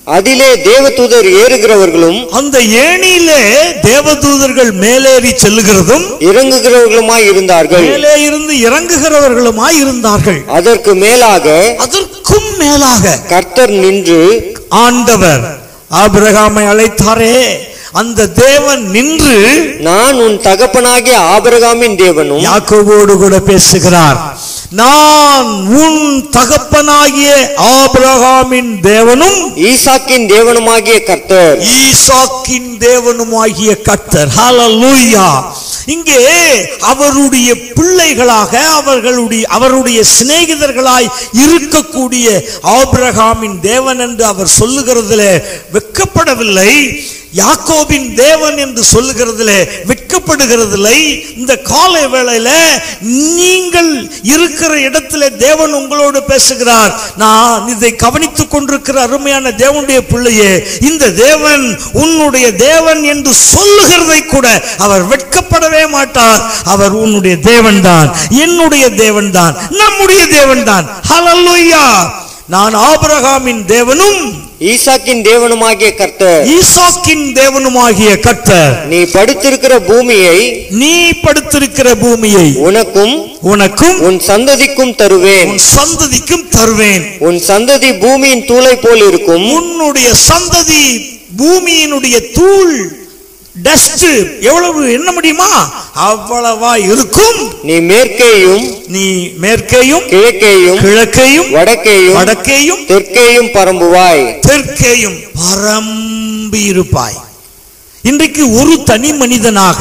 அதிலே தேவதூதர் ஏறுகிறவர்களும் அந்த ஏணியிலே தேவதூதர்கள் மேலேறி செல்லுகிறதும் இறங்குகிறவர்களுமாய் இருந்தார்கள் மேலே இருந்து இறங்குகிறவர்களுமாய் இருந்தார்கள் அதற்கு மேலாக அதற்கும் மேலாக கர்த்தர் நின்று ஆண்டவர் ஆபிரகாமை அழைத்தாரே அந்த தேவன் நின்று நான் உன் தகப்பனாகிய ஆபிரகாமின் தேவனும் யாக்கோபோடு கூட பேசுகிறார் நான் உன் தகப்பனாகிய ஆபிரகாமின் தேவனும் ஈசாக்கின் தேவனுமாகிய கர்த்தர் ஈசாக்கின் தேவனுமாகிய கர்த்தர் ஹalleluya இங்கே அவருடைய பிள்ளைகளாக அவர்களுடைய அவருடைய சிநேகிதர்களாய் இருக்கக்கூடிய ஆபிரகாமின் தேவன் என்று அவர் சொல்லுகிறதுல வெட்கப்படவில்லை யாக்கோபின் தேவன் என்று சொல்லுகிறதிலே வெட்கப்படுகிறதில்லை இந்த காலை வேளையில நீங்கள் இருக்கிற இடத்துல தேவன் உங்களோடு பேசுகிறார் நான் இதை கவனித்துக் கொண்டிருக்கிற அருமையான தேவனுடைய பிள்ளையே இந்த தேவன் உன்னுடைய தேவன் என்று சொல்லுகிறதை கூட அவர் வெட்கப்படவே மாட்டார் அவர் உன்னுடைய தேவன் தான் என்னுடைய தேவன் தான் நம்முடைய தேவன் தான் ஹalleluya நான் ஆபிரகாமின் தேவனும் ஈசாக்கின் தேவனுமாகிய கர்த்தர் ஈசாக்கின் தேவனுமாகிய கர்த்தர் நீ படுத்திருக்கிற பூமியை நீ படுத்திருக்கிற பூமியை உனக்கும் உனக்கும் உன் சந்ததிக்கும் தருவேன் உன் சந்ததிக்கும் தருவேன் உன் சந்ததி பூமியின் தூளை போல் இருக்கும் உன்னுடைய சந்ததி பூமியினுடைய தூள் டஸ்ட் எவ்வளவு என்ன முடியுமா அவ்வளவா இருக்கும் நீ மேற்கேயும் நீ மேற்கேயும் கிழக்கேயும் கிழக்கையும் வடக்கேயும் வடக்கேயும் தெற்கேயும் பரம்புவாய் தெற்கேயும் பரம்பி இருப்பாய் இன்றைக்கு ஒரு தனி மனிதனாக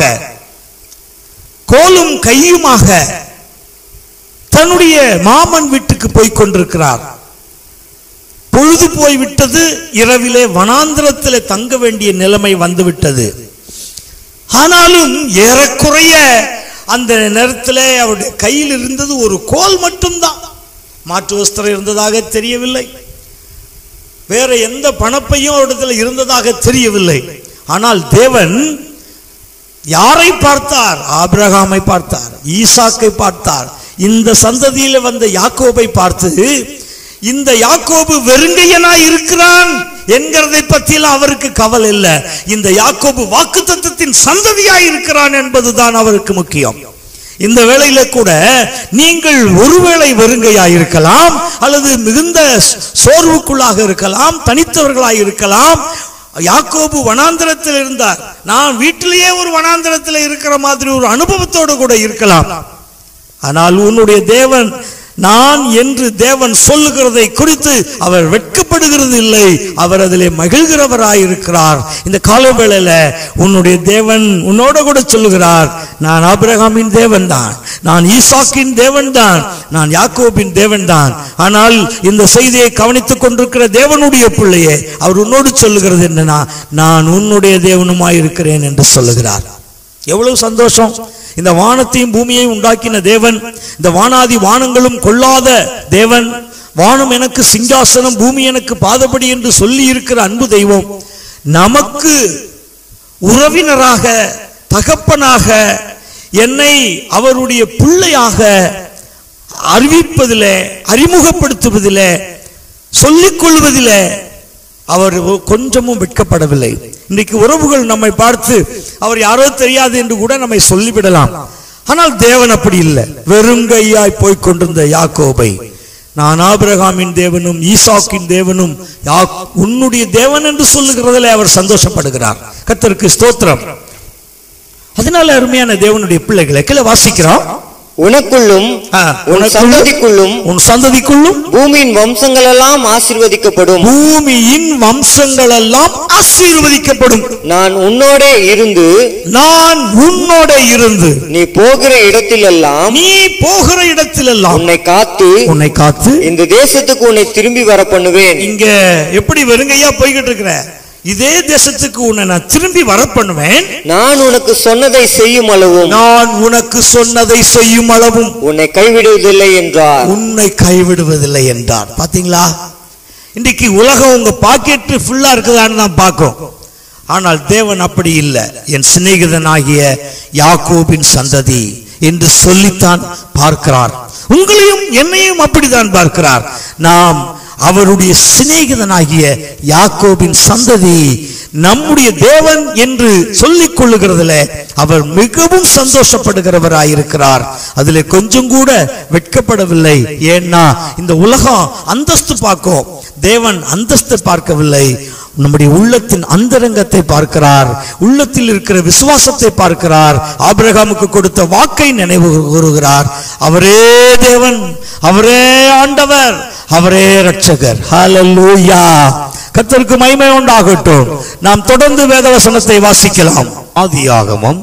கோலும் கையுமாக தன்னுடைய மாமன் வீட்டுக்கு போய் கொண்டிருக்கிறார் பொழுது போய் விட்டது இரவிலே வனாந்திரத்திலே தங்க வேண்டிய நிலைமை வந்துவிட்டது ஆனாலும் ஏறக்குறைய அந்த நேரத்தில் அவருடைய கையில் இருந்தது ஒரு கோல் மட்டும்தான் மாற்று வஸ்திரம் இருந்ததாக தெரியவில்லை வேற எந்த பணப்பையும் அவரிடத்தில் இருந்ததாக தெரியவில்லை ஆனால் தேவன் யாரை பார்த்தார் ஆபிரகாமை பார்த்தார் ஈசாக்கை பார்த்தார் இந்த சந்ததியில வந்த யாக்கோபை பார்த்து இந்த யாக்கோபு வெறுங்கையனாய் இருக்கிறான் என்கிறதை பற்றியெல்லாம் அவருக்கு கவலை இல்லை இந்த யாக்கோபு வாக்குத்தத்தத்தின் சந்ததியாய் இருக்கிறான் என்பதுதான் அவருக்கு முக்கியம் இந்த வேளையில கூட நீங்கள் ஒருவேளை வெறுங்கையாய் இருக்கலாம் அல்லது மிகுந்த சோர்வுக்குள்ளாக இருக்கலாம் தனித்தவர்களாய் இருக்கலாம் யாக்கோபு வனாந்திரத்தில் இருந்தார் நான் வீட்டிலேயே ஒரு வனாந்திரத்தில் இருக்கிற மாதிரி ஒரு அனுபவத்தோடு கூட இருக்கலாம் ஆனால் உன்னுடைய தேவன் நான் என்று தேவன் சொல்லுகிறதை குறித்து அவர் வெட்கப்படுகிறது இல்லை அவர் அதிலே மகிழ்கிறவராய் இருக்கிறார் இந்த காலவேளையில உன்னுடைய தேவன் உன்னோட கூட சொல்லுகிறார் நான் ஆபிரகாமின் தேவன் தான் நான் ஈசாக்கின் தேவன் தான் நான் யாக்கோபின் தேவன் தான் ஆனால் இந்த செய்தியை கவனித்துக் கொண்டிருக்கிற தேவனுடைய பிள்ளையே அவர் உன்னோடு சொல்லுகிறது என்னன்னா நான் உன்னுடைய தேவனுமாய் இருக்கிறேன் என்று சொல்லுகிறார் எவ்வளவு சந்தோஷம் இந்த வானத்தையும் பூமியையும் உண்டாக்கின தேவன் இந்த வானாதி வானங்களும் கொள்ளாத தேவன் வானம் எனக்கு சிங்காசனம் பூமி எனக்கு பாதபடி என்று சொல்லி இருக்கிற அன்பு தெய்வம் நமக்கு உறவினராக தகப்பனாக என்னை அவருடைய பிள்ளையாக அறிவிப்பதிலே அறிமுகப்படுத்துவதிலே சொல்லிக் கொள்வதிலே அவர் கொஞ்சமும் வெட்கப்படவில்லை இன்னைக்கு உறவுகள் நம்மை பார்த்து அவர் யாரோ தெரியாது என்று கூட நம்மை சொல்லிவிடலாம் ஆனால் தேவன் அப்படி இல்லை வெறுங்கையாய் போய்க் கொண்டிருந்த யாக்கோபை நான் ஆபிரகாமின் தேவனும் ஈசாக்கின் தேவனும் யா- உன்னுடைய தேவன் என்று சொல்லுகிறதிலே அவர் சந்தோஷப்படுகிறார் கர்த்தருக்கு ஸ்தோத்திரம் அதனால அருமையான தேவனுடைய பிள்ளைகளை கீழே வாசிக்கிறோம் உனக்குள்ளும் ஆ, உன் உனக்குள்ளும், சந்ததிக்குள்ளும் உன் சந்ததிக்குள்ளும் பூமியின் வம்சங்கள் எல்லாம் ஆசீர்வதிக்கப்படும் பூமியின் வம்சங்கள் எல்லாம் ஆசீர்வதிக்கப்படும் நான் உன்னோடே இருந்து நான் உன்னோட இருந்து நீ போகிற இடத்திலெல்லாம் நீ போகிற இடத்திலெல்லாம் உன்னை காத்து உன்னை காத்து இந்த தேசத்துக்கு உன்னை திரும்பி வர பண்ணுவேன் இங்க எப்படி வெறுங்கையா போய்கிட்டு இருக்கிற இதே தேசத்துக்கு உன்னை நான் திரும்பி வர பண்ணுவேன் நான் உனக்கு சொன்னதை செய்யும் அளவும் நான் உனக்கு சொன்னதை செய்யும் அளவும் உன்னை கைவிடுவதில்லை என்றார் உன்னை கைவிடுவதில்லை என்றார் பாத்தீங்களா இன்னைக்கு உலகம் உங்க பாக்கெட் ஃபுல்லா இருக்குதான்னு தான் பார்க்கும் ஆனால் தேவன் அப்படி இல்லை என் சிநேகிதனாகிய யாக்கோபின் சந்ததி என்று சொல்லித்தான் பார்க்கிறார் உங்களையும் என்னையும் அப்படித்தான் பார்க்கிறார் நாம் அவருடைய சிநேகிதனாகிய யாக்கோபின் சந்ததி நம்முடைய தேவன் என்று சொல்லிக் கொள்ளுகிறதுல அவர் மிகவும் சந்தோஷப்படுகிறவராயிருக்கிறார் அதிலே கொஞ்சம் கூட வெட்கப்படவில்லை ஏன்னா இந்த உலகம் அந்தஸ்து பார்க்கும் தேவன் அந்தஸ்து பார்க்கவில்லை நம்முடைய உள்ளத்தின் அந்தரங்கத்தை பார்க்கிறார் உள்ளத்தில் இருக்கிற விசுவாசத்தை பார்க்கிறார் ஆபிரகாமுக்கு கொடுத்த வாக்கை நினைவு கூறுகிறார் அவரே தேவன் அவரே ஆண்டவர் அவரே ரட்சகர் ஹalleluya கர்த்தருக்கு மகிமை உண்டாகட்டும் நாம் தொடர்ந்து வேதவசனத்தை வாசிக்கலாம் ஆதியாகமம்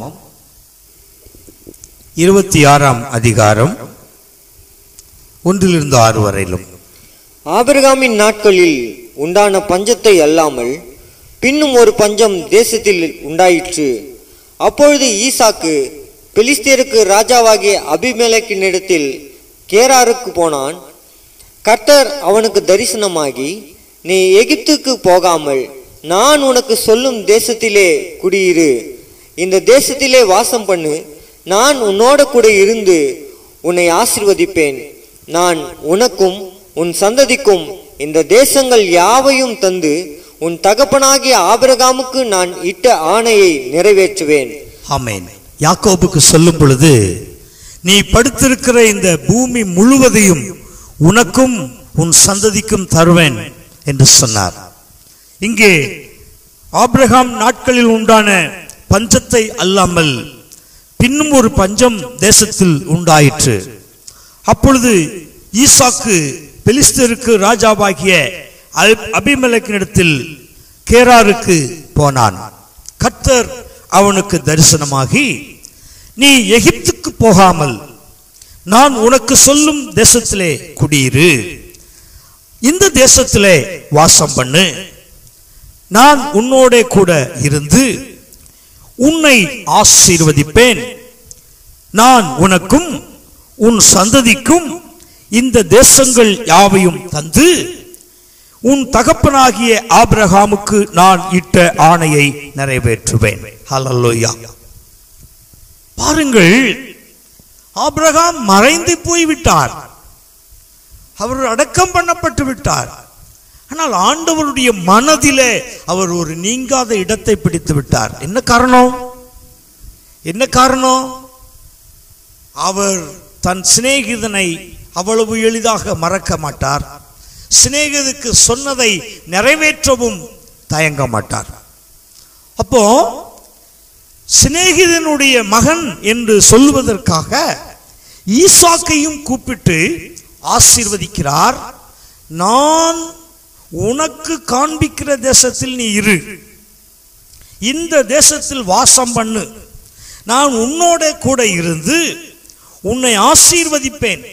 இருபத்தி ஆறாம் அதிகாரம் ஒன்றிலிருந்து ஆறு வரையிலும் ஆபிரகாமின் நாட்களில் உண்டான பஞ்சத்தை அல்லாமல் பின்னும் ஒரு பஞ்சம் தேசத்தில் உண்டாயிற்று அப்பொழுது ஈசாக்கு பெலிஸ்தேருக்கு ராஜாவாகிய அபிமெலக்கினிடத்தில் கேராருக்கு போனான் கர்த்தர் அவனுக்கு தரிசனமாகி நீ எகிப்துக்கு போகாமல் நான் உனக்கு சொல்லும் தேசத்திலே குடியிரு இந்த தேசத்திலே வாசம் பண்ணு நான் உன்னோட கூட இருந்து உன்னை ஆசிர்வதிப்பேன் நான் உனக்கும் உன் சந்ததிக்கும் இந்த தேசங்கள் யாவையும் தந்து உன் தகப்பனாகிய ஆபிரகாமுக்கு நான் இட்ட ஆணையை நிறைவேற்றுவேன் ஆமென் யாக்கோபுக்கு சொல்லும் பொழுது நீ படுத்திருக்கிற இந்த பூமி முழுவதையும் உனக்கும் உன் சந்ததிக்கும் தருவேன் என்று சொன்னார் இங்கே ஆபிரகாம் நாட்களில் உண்டான பஞ்சத்தை அல்லாமல் பின்னும் ஒரு பஞ்சம் தேசத்தில் உண்டாயிற்று அப்பொழுது ஈசாக்கு பெலிஸ்தருக்கு ராஜாவாகிய அல்- அபிமெலக்கினிடத்தில் கேராருக்கு போனான் கர்த்தர் அவனுக்கு தரிசனமாகி நீ எகிப்துக்கு போகாமல் நான் உனக்கு சொல்லும் தேசத்திலே குடியிரு இந்த தேசத்திலே வாசம் பண்ணு நான் உன்னோட கூட இருந்து உன்னை ஆசீர்வதிப்பேன் நான் உனக்கும் உன் சந்ததிக்கும் இந்த தேசங்கள் யாவையும் தந்து உன் தகப்பனாகிய ஆபிரகாமுக்கு நான் இட்ட ஆணையை நிறைவேற்றுவேன் ஹalleluya பாருங்கள் ஆபிரகாம் மறைந்து போய்விட்டார் அவர் அடக்கம் பண்ணப்பட்டு விட்டார் ஆனால் ஆண்டவருடைய மனதிலே அவர் ஒரு நீங்காத இடத்தை பிடித்து விட்டார் என்ன காரணம் என்ன காரணம் அவர் தன் சிநேகிதனை அவ்வளவு எளிதாக மறக்க மாட்டார் சிநேகிதுக்கு சொன்னதை நிறைவேற்றவும் தயங்க மாட்டார் அப்போ சிநேகிதனுடைய மகன் என்று சொல்லுவதற்காக ஈசாக்கையும் கூப்பிட்டு ஆசீர்வதிக்கிறார் நான் உனக்கு காண்பிக்கிற தேசத்தில் நீ இரு இந்த தேசத்தில் வாசம் பண்ணு நான் உன்னோட கூட இருந்து உன்னை ஆசீர்வதிப்பேன்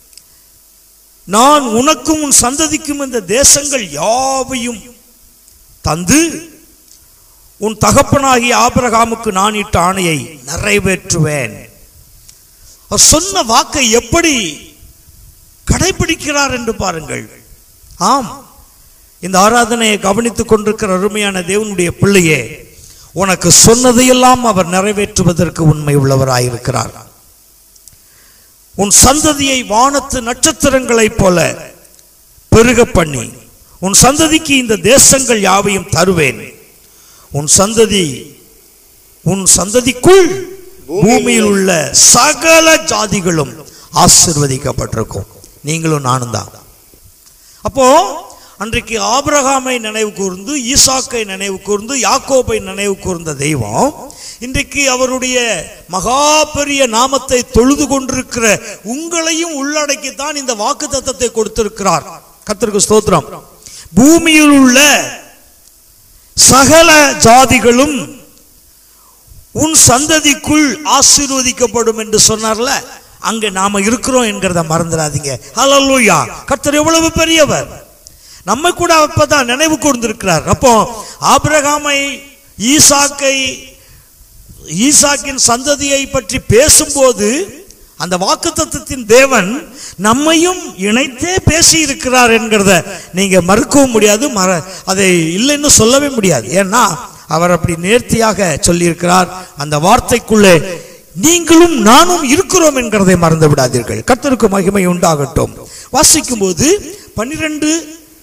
நான் உனக்கும் உன் சந்ததிக்கும் இந்த தேசங்கள் யாவையும் தந்து உன் தகப்பனாகிய ஆபிரகாமுக்கு நான் இட்ட ஆணையை நிறைவேற்றுவேன் அவர் சொன்ன வாக்கை எப்படி கடைபிடிக்கிறார் என்று பாருங்கள் ஆம் இந்த ஆராதனையை கவனித்துக் கொண்டிருக்கிற அருமையான தேவனுடைய பிள்ளையே உனக்கு சொன்னதையெல்லாம் அவர் நிறைவேற்றுவதற்கு உண்மை உள்ளவராயிருக்கிறார் உன் சந்ததியை வானத்து நட்சத்திரங்களைப் போல பெருக பண்ணி உன் சந்ததிக்கு இந்த தேசங்கள் யாவையும் தருவேன் உன் சந்ததி உன் சந்ததிக்குள் பூமியில் உள்ள சகல ஜாதிகளும் ஆசிர்வதிக்கப்பட்டிருக்கும் நீங்களும் நானும் தான் அப்போ அன்றைக்கு ஆபிரகாமை நினைவு கூர்ந்து ஈசாக்கை நினைவு கூர்ந்து யாக்கோபை நினைவு கூர்ந்த தெய்வம் இன்றைக்கு அவருடைய மகா பெரிய நாமத்தை தொழுது கொண்டிருக்கிற உங்களையும் உள்ளடக்கித்தான் இந்த வாக்கு தத்தத்தை கொடுத்திருக்கிறார் கர்த்தருக்கு ஸ்தோத்திரம் பூமியில் உள்ள சகல ஜாதிகளும் உன் சந்ததிக்குள் ஆசீர்வதிக்கப்படும் என்று சொன்னார்ல அங்க நாம இருக்கிறோம் என்கிறத மறந்துடாதீங்க ஹalleluya கர்த்தர் எவ்வளவு பெரியவர் நம்ம கூட அப்பதான் நினைவு கூர்ந்திருக்கிறார் அப்போ ஆபிரகாமை ஈசாக்கை ஈசாக்கின் சந்ததியை பற்றி பேசும்போது அந்த வாக்குத்தத்தத்தின் தேவன் நம்மையும் இணைத்தே பேசி இருக்கிறார் என்கிறத நீங்க மறுக்கவும் முடியாது மற அதை இல்லைன்னு சொல்லவே முடியாது ஏன்னா அவர் அப்படி நேர்த்தியாக சொல்லியிருக்கிறார் அந்த வார்த்தைக்குள்ளே நீங்களும் நானும் இருக்கிறோம் என்கிறதை மறந்து விடாதீர்கள் கர்த்தருக்கு மகிமை உண்டாகட்டும் வாசிக்கும்போது பன்னிரண்டு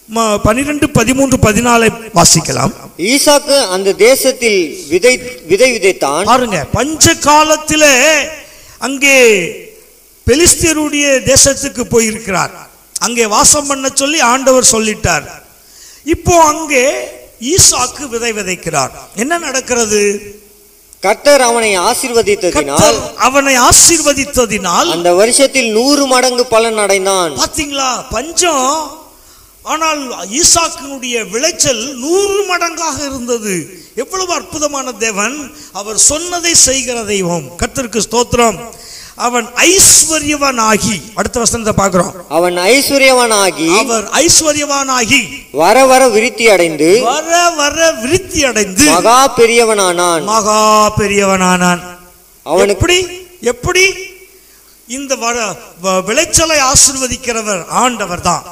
ம- பனிரெண்டு பதிமூன்று பதினாலை வாசிக்கலாம் ஈசாக்கு அந்த தேசத்தில் விதை விதை விதைத்தான் பாருங்க பஞ்ச காலத்திலே அங்கே பெலிஸ்தியருடைய தேசத்துக்கு போயிருக்கிறார் அங்கே வாசம் பண்ண சொல்லி ஆண்டவர் சொல்லிட்டார் இப்போ அங்கே ஈசாக்கு விதை விதைக்கிறார் என்ன நடக்கிறது கர்த்தர் அவனை ஆசீர்வதித்ததினால் கர்த்தர் அவனை ஆசீர்வதித்ததினால் அந்த வருஷத்தில் நூறு மடங்கு பலன் அடைந்தான் பாத்தீங்களா பஞ்சம் ஆனால் ஈசாக்கினுடைய விளைச்சல் நூறு மடங்காக இருந்தது எவ்வளவு அற்புதமான தேவன் அவர் சொன்னதை செய்கிற தெய்வம் கர்த்தருக்கு ஸ்தோத்திரம் அவன் ஐஸ்வர்யவனாகி அடுத்த வசனத்தை பார்க்கிறோம் அவன் ஐஸ்வர்யவனாகி அவர் ஐஸ்வர்யவானாகி வர வர விருத்தி அடைந்து வர வர விருத்தி அடைந்து மகா பெரியவனானான் மகா பெரியவனானான் அவனுக்கு எப்படி எப்படி இந்த வர- வ- விளைச்சலை ஆசிர்வதிக்கிறவர் ஆண்டவர் தான்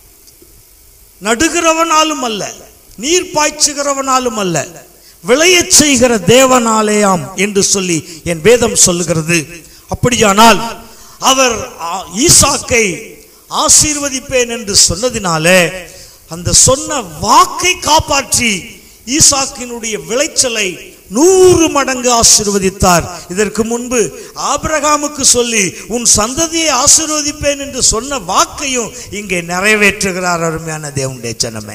நடுகிறவனாலும் அல்ல நீர் பாய்ச்சுகிறவனாலும் அல்ல விளையச் செய்கிற தேவனாலேயாம் என்று சொல்லி என் வேதம் சொல்லுகிறது அப்படியானால் அவர் ஆ- ஈசாக்கை ஆசீர்வதிப்பேன் என்று சொன்னதினாலே அந்த சொன்ன வாக்கை காப்பாற்றி ஈசாக்கினுடைய விளைச்சலை நூறு மடங்கு ஆசீர்வதித்தார் இதற்கு முன்பு ஆபிரகாமுக்கு சொல்லி உன் சந்ததியை ஆசீர்வதிப்பேன் என்று சொன்ன வாக்கையும் இங்கே நிறைவேற்றுகிறார் அருமையான தேவனுடைய ஜனமே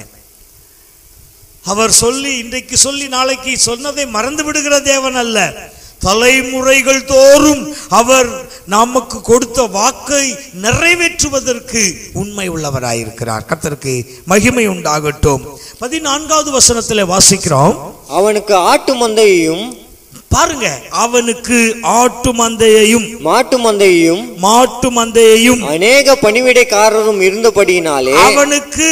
அவர் சொல்லி இன்றைக்கு சொல்லி நாளைக்கு சொன்னதை மறந்து விடுகிற தேவன் அல்ல தலைமுறைகள் தோறும் அவர் நமக்கு கொடுத்த வாக்கை நிறைவேற்றுவதற்கு உண்மை உள்ளவராயிருக்கிறார் கர்த்தருக்கு மகிமை உண்டாகட்டும் பதினான்காவது வசனத்தில் வாசிக்கிறோம் அவனுக்கு ஆட்டு மந்தையையும் பாருங்க அவனுக்கு ஆட்டு மந்தையையும் மாட்டு மந்தையையும் மாட்டு மந்தையையும் அநேக பணிவிடைக்காரரும் இருந்தபடியினாலே அவனுக்கு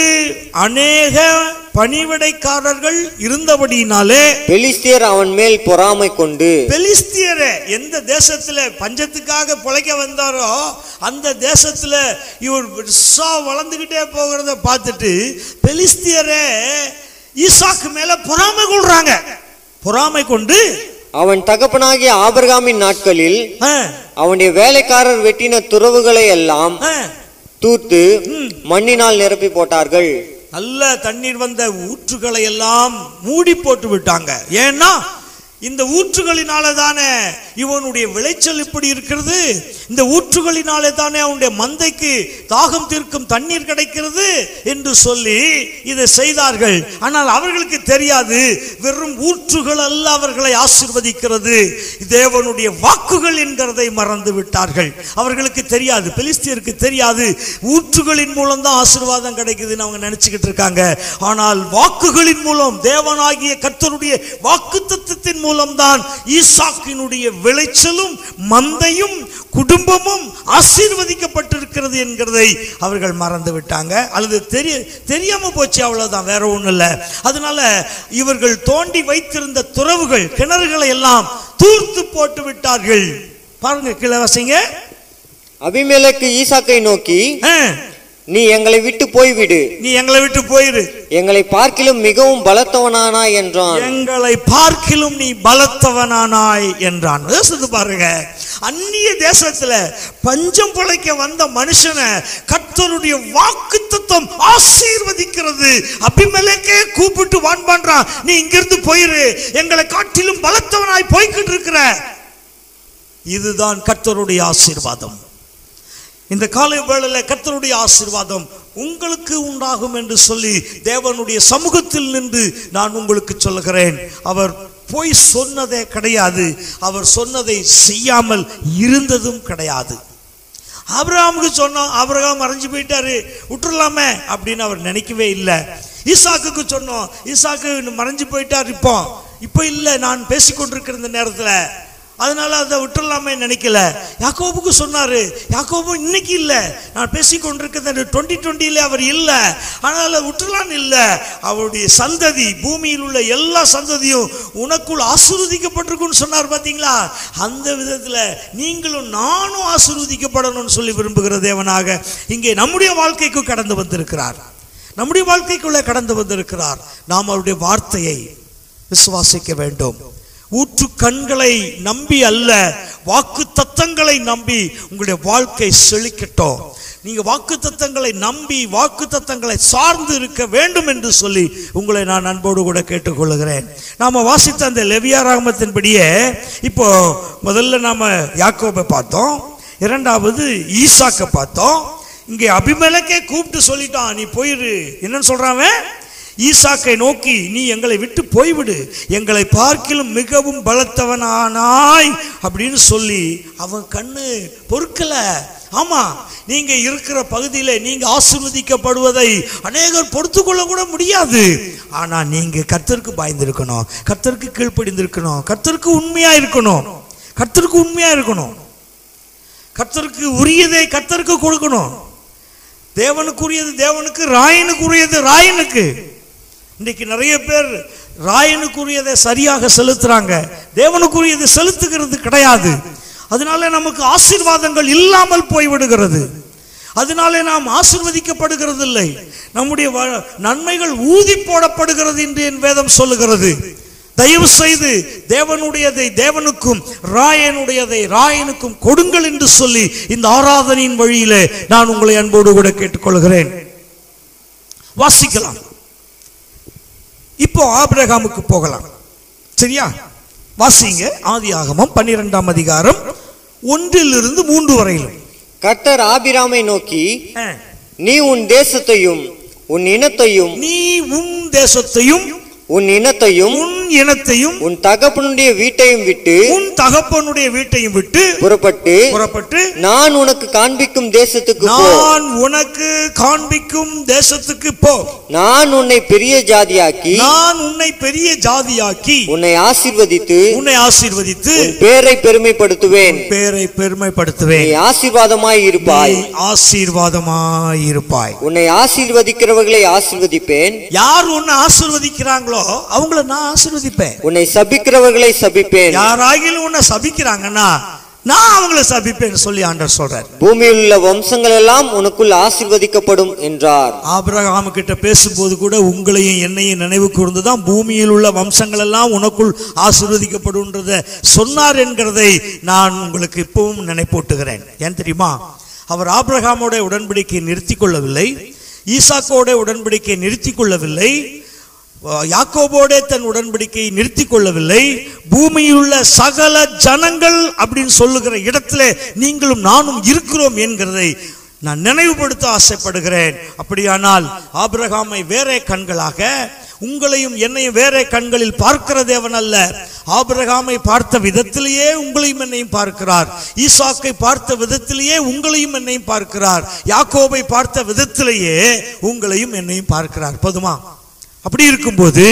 அநேக பணிவிடைக்காரர்கள் இருந்தபடியினாலே பெலிஸ்தியர் அவன் மேல் பொறாமை கொண்டு பெலிஸ்தியரை எந்த தேசத்துல பஞ்சத்துக்காக பிழைக்க வந்தாரோ அந்த தேசத்துல இவர் பெருசா வளர்ந்துகிட்டே போகிறத பார்த்துட்டு பெலிஸ்தியரே ஈசாக்கு மேல பொறாமை கொள்றாங்க பொறாமை கொண்டு அவன் தகப்பனாகிய ஆபிரகாமின் நாட்களில் ஆ, அவனுடைய வேலைக்காரர் வெட்டின துறவுகளை எல்லாம் ஆ, தூர்த்து மண்ணினால் நிரப்பி போட்டார்கள் நல்ல தண்ணீர் வந்த ஊற்றுகளை எல்லாம் மூடி போட்டு விட்டாங்க ஏன்னா இந்த ஊற்றுகளினால தானே இவனுடைய விளைச்சல் இப்படி இருக்கிறது இந்த ஊற்றுகளினாலே தானே அவனுடைய மந்தைக்கு தாகம் தீர்க்கும் தண்ணீர் கிடைக்கிறது என்று சொல்லி இதை செய்தார்கள் ஆனால் அவர்களுக்கு தெரியாது வெறும் ஊற்றுகள் அல்ல அவர்களை ஆசிர்வதிக்கிறது தேவனுடைய வாக்குகள் என்கிறதை மறந்து விட்டார்கள் அவர்களுக்கு தெரியாது பெலிஸ்தியருக்கு தெரியாது ஊற்றுகளின் மூலம் தான் ஆசீர்வாதம் கிடைக்குதுன்னு அவங்க நினைச்சுக்கிட்டு இருக்காங்க ஆனால் வாக்குகளின் மூலம் தேவனாகிய கர்த்தருடைய வாக்கு தத்துவத்தின் மூலம்தான் ஈசாக்கினுடைய விளைச்சலும் மந்தையும் குடும்பமும் ஆசீர்வதிக்கப்பட்டிருக்கிறது என்கிறதை அவர்கள் மறந்து விட்டாங்க அல்லது தெரிய தெரியாம போச்சு அவ்வளவுதான் வேற ஒண்ணும் இல்ல அதனால இவர்கள் தோண்டி வைத்திருந்த துறவுகள் கிணறுகளை எல்லாம் தூர்த்து போட்டு விட்டார்கள் பாருங்க கீழே வாசிங்க அபிமெலக்கு ஈசாக்கை நோக்கி ஆ, நீ எங்களை விட்டு போய்விடு நீ எங்களை விட்டு போயிரு எங்களை பார்க்கிலும் மிகவும் பலத்தவனானா என்றான் எங்களை பார்க்கிலும் நீ பலத்தவனானாய் என்றான் யோசித்து பாருங்க அந்நிய தேசத்துல பஞ்சம் பிழைக்க வந்த மனுஷனை கர்த்தருடைய வாக்கு தத்துவம் ஆசீர்வதிக்கிறது அபிமெலேக்கே கூப்பிட்டு வான் பண்றான் நீ இங்கிருந்து போயிரு எங்களை காட்டிலும் பலத்தவனாய் போய்கிட்டு இருக்கிற இதுதான் கர்த்தருடைய ஆசீர்வாதம் இந்த காலை வேளையில் கர்த்தருடைய ஆசீர்வாதம் உங்களுக்கு உண்டாகும் என்று சொல்லி தேவனுடைய சமூகத்தில் நின்று நான் உங்களுக்கு சொல்லுகிறேன் அவர் போய் சொன்னதே கிடையாது அவர் சொன்னதை செய்யாமல் இருந்ததும் கிடையாது ஆபிரகாமுக்கு சொன்னோம் ஆபிரகாம் மறைஞ்சு போயிட்டாரு விட்டுறலாமே அப்படின்னு அவர் நினைக்கவே இல்லை ஈசாக்குக்கு சொன்னோம் ஈசாக்கு மறைஞ்சு போயிட்டார் இப்போ இப்போ இல்லை நான் பேசிக்கொண்டிருக்கிற இந்த நேரத்தில் அதனால அதை விட்டுறலாமே நினைக்கல யாக்கோபுக்கு சொன்னாரு யாக்கோபு இன்னைக்கு இல்லை நான் பேசிக்கொண்டிருக்கிற டுவெண்ட்டி டுவெண்ட்டில அவர் இல்லை ஆனால் அதை விட்டுறலான்னு இல்லை அவருடைய சந்ததி பூமியில் உள்ள எல்லா சந்ததியும் உனக்குள் ஆசீர்வதிக்கப்பட்டிருக்குன்னு சொன்னார் பார்த்தீங்களா அந்த விதத்தில் நீங்களும் நானும் ஆசீர்வதிக்கப்படணும்னு சொல்லி விரும்புகிற தேவனாக இங்கே நம்முடைய வாழ்க்கைக்கு கடந்து வந்திருக்கிறார் நம்முடைய வாழ்க்கைக்குள்ளே கடந்து வந்திருக்கிறார் நாம் அவருடைய வார்த்தையை விசுவாசிக்க வேண்டும் ஊற்று கண்களை நம்பி அல்ல வாக்கு தத்தங்களை நம்பி உங்களுடைய வாழ்க்கை செழிக்கட்டும் நீங்க வாக்குத்தத்தங்களை நம்பி வாக்குத்தத்தங்களை சார்ந்து இருக்க வேண்டும் என்று சொல்லி உங்களை நான் அன்போடு கூட கேட்டுக்கொள்கிறேன் நாம வாசித்த அந்த லெவியாராகமத்தின்படியே இப்போ முதல்ல நாம யாக்கோபை பார்த்தோம் இரண்டாவது ஈசாக்கை பார்த்தோம் இங்கே அபிமெலக்கே கூப்பிட்டு சொல்லிட்டான் நீ போயிரு என்னன்னு சொல்றான் அவன்? ஈசாக்கை நோக்கி நீ எங்களை விட்டு போய்விடு எங்களை பார்க்கிலும் மிகவும் பலத்தவனானாய் அப்படின்னு சொல்லி அவன் கண்ணு பொறுக்கல ஆமா நீங்க இருக்கிற பகுதியில நீங்க ஆசீர்வதிக்கப்படுவதை அநேகர் பொறுத்துக்கொள்ள கூட முடியாது ஆனா நீங்க கர்த்தருக்கு பயந்திருக்கணும் கர்த்தருக்கு கீழ்ப்படிந்திருக்கணும் கர்த்தருக்கு உண்மையா இருக்கணும் கர்த்தருக்கு உண்மையா இருக்கணும் கர்த்தருக்கு உரியதை கர்த்தருக்கு கொடுக்கணும் தேவனுக்குரியது தேவனுக்கு ராயனுக்குரியது ராயனுக்கு இன்னைக்கு நிறைய பேர் ராயனுக்குரியதை சரியாக செலுத்துறாங்க தேவனுக்குரியதை செலுத்துகிறது கிடையாது அதனால நமக்கு ஆசீர்வாதங்கள் இல்லாமல் போய்விடுகிறது அதனாலே நாம் ஆசீர்வதிக்கப்படுகிறது இல்லை நம்முடைய வ- நன்மைகள் ஊதி போடப்படுகிறது என்று என் வேதம் சொல்லுகிறது தயவு செய்து தேவனுடையதை தேவனுக்கும் ராயனுடையதை ராயனுக்கும் கொடுங்கள் என்று சொல்லி இந்த ஆராதனையின் வழியிலே நான் உங்களை அன்போடு கூட கேட்டுக்கொள்கிறேன் வாசிக்கலாம் இப்போ ஆபிரகாமுக்கு போகலாம் சரியா வாசிங்க ஆதி ஆகமம் பன்னிரெண்டாம் அதிகாரம் ஒன்றிலிருந்து மூன்று வரையிலும் கர்த்தர் ஆபிராமை நோக்கி ஆ. நீ உன் தேசத்தையும் உன் இனத்தையும் நீ உன் தேசத்தையும் உன் இனத்தையும் உன் இனத்தையும் உன் தகப்பனுடைய வீட்டையும் விட்டு உன் தகப்பனுடைய வீட்டையும் விட்டு புறப்பட்டு புறப்பட்டு நான் உனக்கு காண்பிக்கும் தேசத்துக்கு போ நான் உனக்கு காண்பிக்கும் தேசத்துக்கு போ நான் உன்னை பெரிய ஜாதியாக்கி நான் உன்னை பெரிய ஜாதியாக்கி உன்னை ஆசீர்வதித்து உன்னை ஆசீர்வதித்து உன் பேரை பெருமைப்படுத்துவேன் பேரை பெருமைப்படுத்துவேன் நீ ஆசீர்வாதமாய் இருப்பாய் நீ ஆசீர்வாதமாயிருப்பாய் உன்னை ஆசீர்வதிக்கிறவர்களை ஆசீர்வதிப்பேன் யார் உன்னை ஆசீர்வதிக்கிறாங்களோ அவங்கள நான் ஆசீர்வதிப்பேன் உன்னை சபிக்கிறவர்களை சபிப்பேன் யாராகிலும் உன்னை சபிக்கிறாங்கன்னா நான் அவங்கள சபிப்பேன்னு சொல்லி ஆண்டவர் சொல்றார் பூமியில் உள்ள வம்சங்கள் எல்லாம் உனக்குள் ஆசீர்வதிக்கப்படும் என்றார் ஆபிரகாம் கிட்ட பேசும்போது கூட உங்களையும் என்னையும் நினைவு கூர்ந்து தான் பூமியில் உள்ள வம்சங்கள் எல்லாம் உனக்குள் ஆசீர்வதிக்கப்படும்ன்றத சொன்னார் என்கிறதை நான் உங்களுக்கு இப்பவும் நினைப்பூட்டுகிறேன் ஏன் தெரியுமா அவர் ஆபிரகாமோட உடன்படிக்கையை நிறுத்தி கொள்ளவில்லை ஈசாக்கோட உடன்படிக்கையை நிறுத்தி கொள்ளவில்லை யாக்கோபோடே தன் உடன்படிக்கையை நிறுத்தி கொள்ளவில்லை பூமியில் உள்ள சகல ஜனங்கள் அப்படின்னு சொல்லுகிற இடத்துல நீங்களும் நானும் இருக்கிறோம் என்கிறதை நான் நினைவுபடுத்த ஆசைப்படுகிறேன் அப்படியானால் ஆபிரகாமை வேறே கண்களாக உங்களையும் என்னையும் வேறே கண்களில் பார்க்கிற தேவன் அல்ல ஆபிரகாமை பார்த்த விதத்திலேயே உங்களையும் என்னையும் பார்க்கிறார் ஈசாக்கை பார்த்த விதத்திலேயே உங்களையும் என்னையும் பார்க்கிறார் யாக்கோபை பார்த்த விதத்திலேயே உங்களையும் என்னையும் பார்க்கிறார் போதுமா அப்படி இருக்கும்போது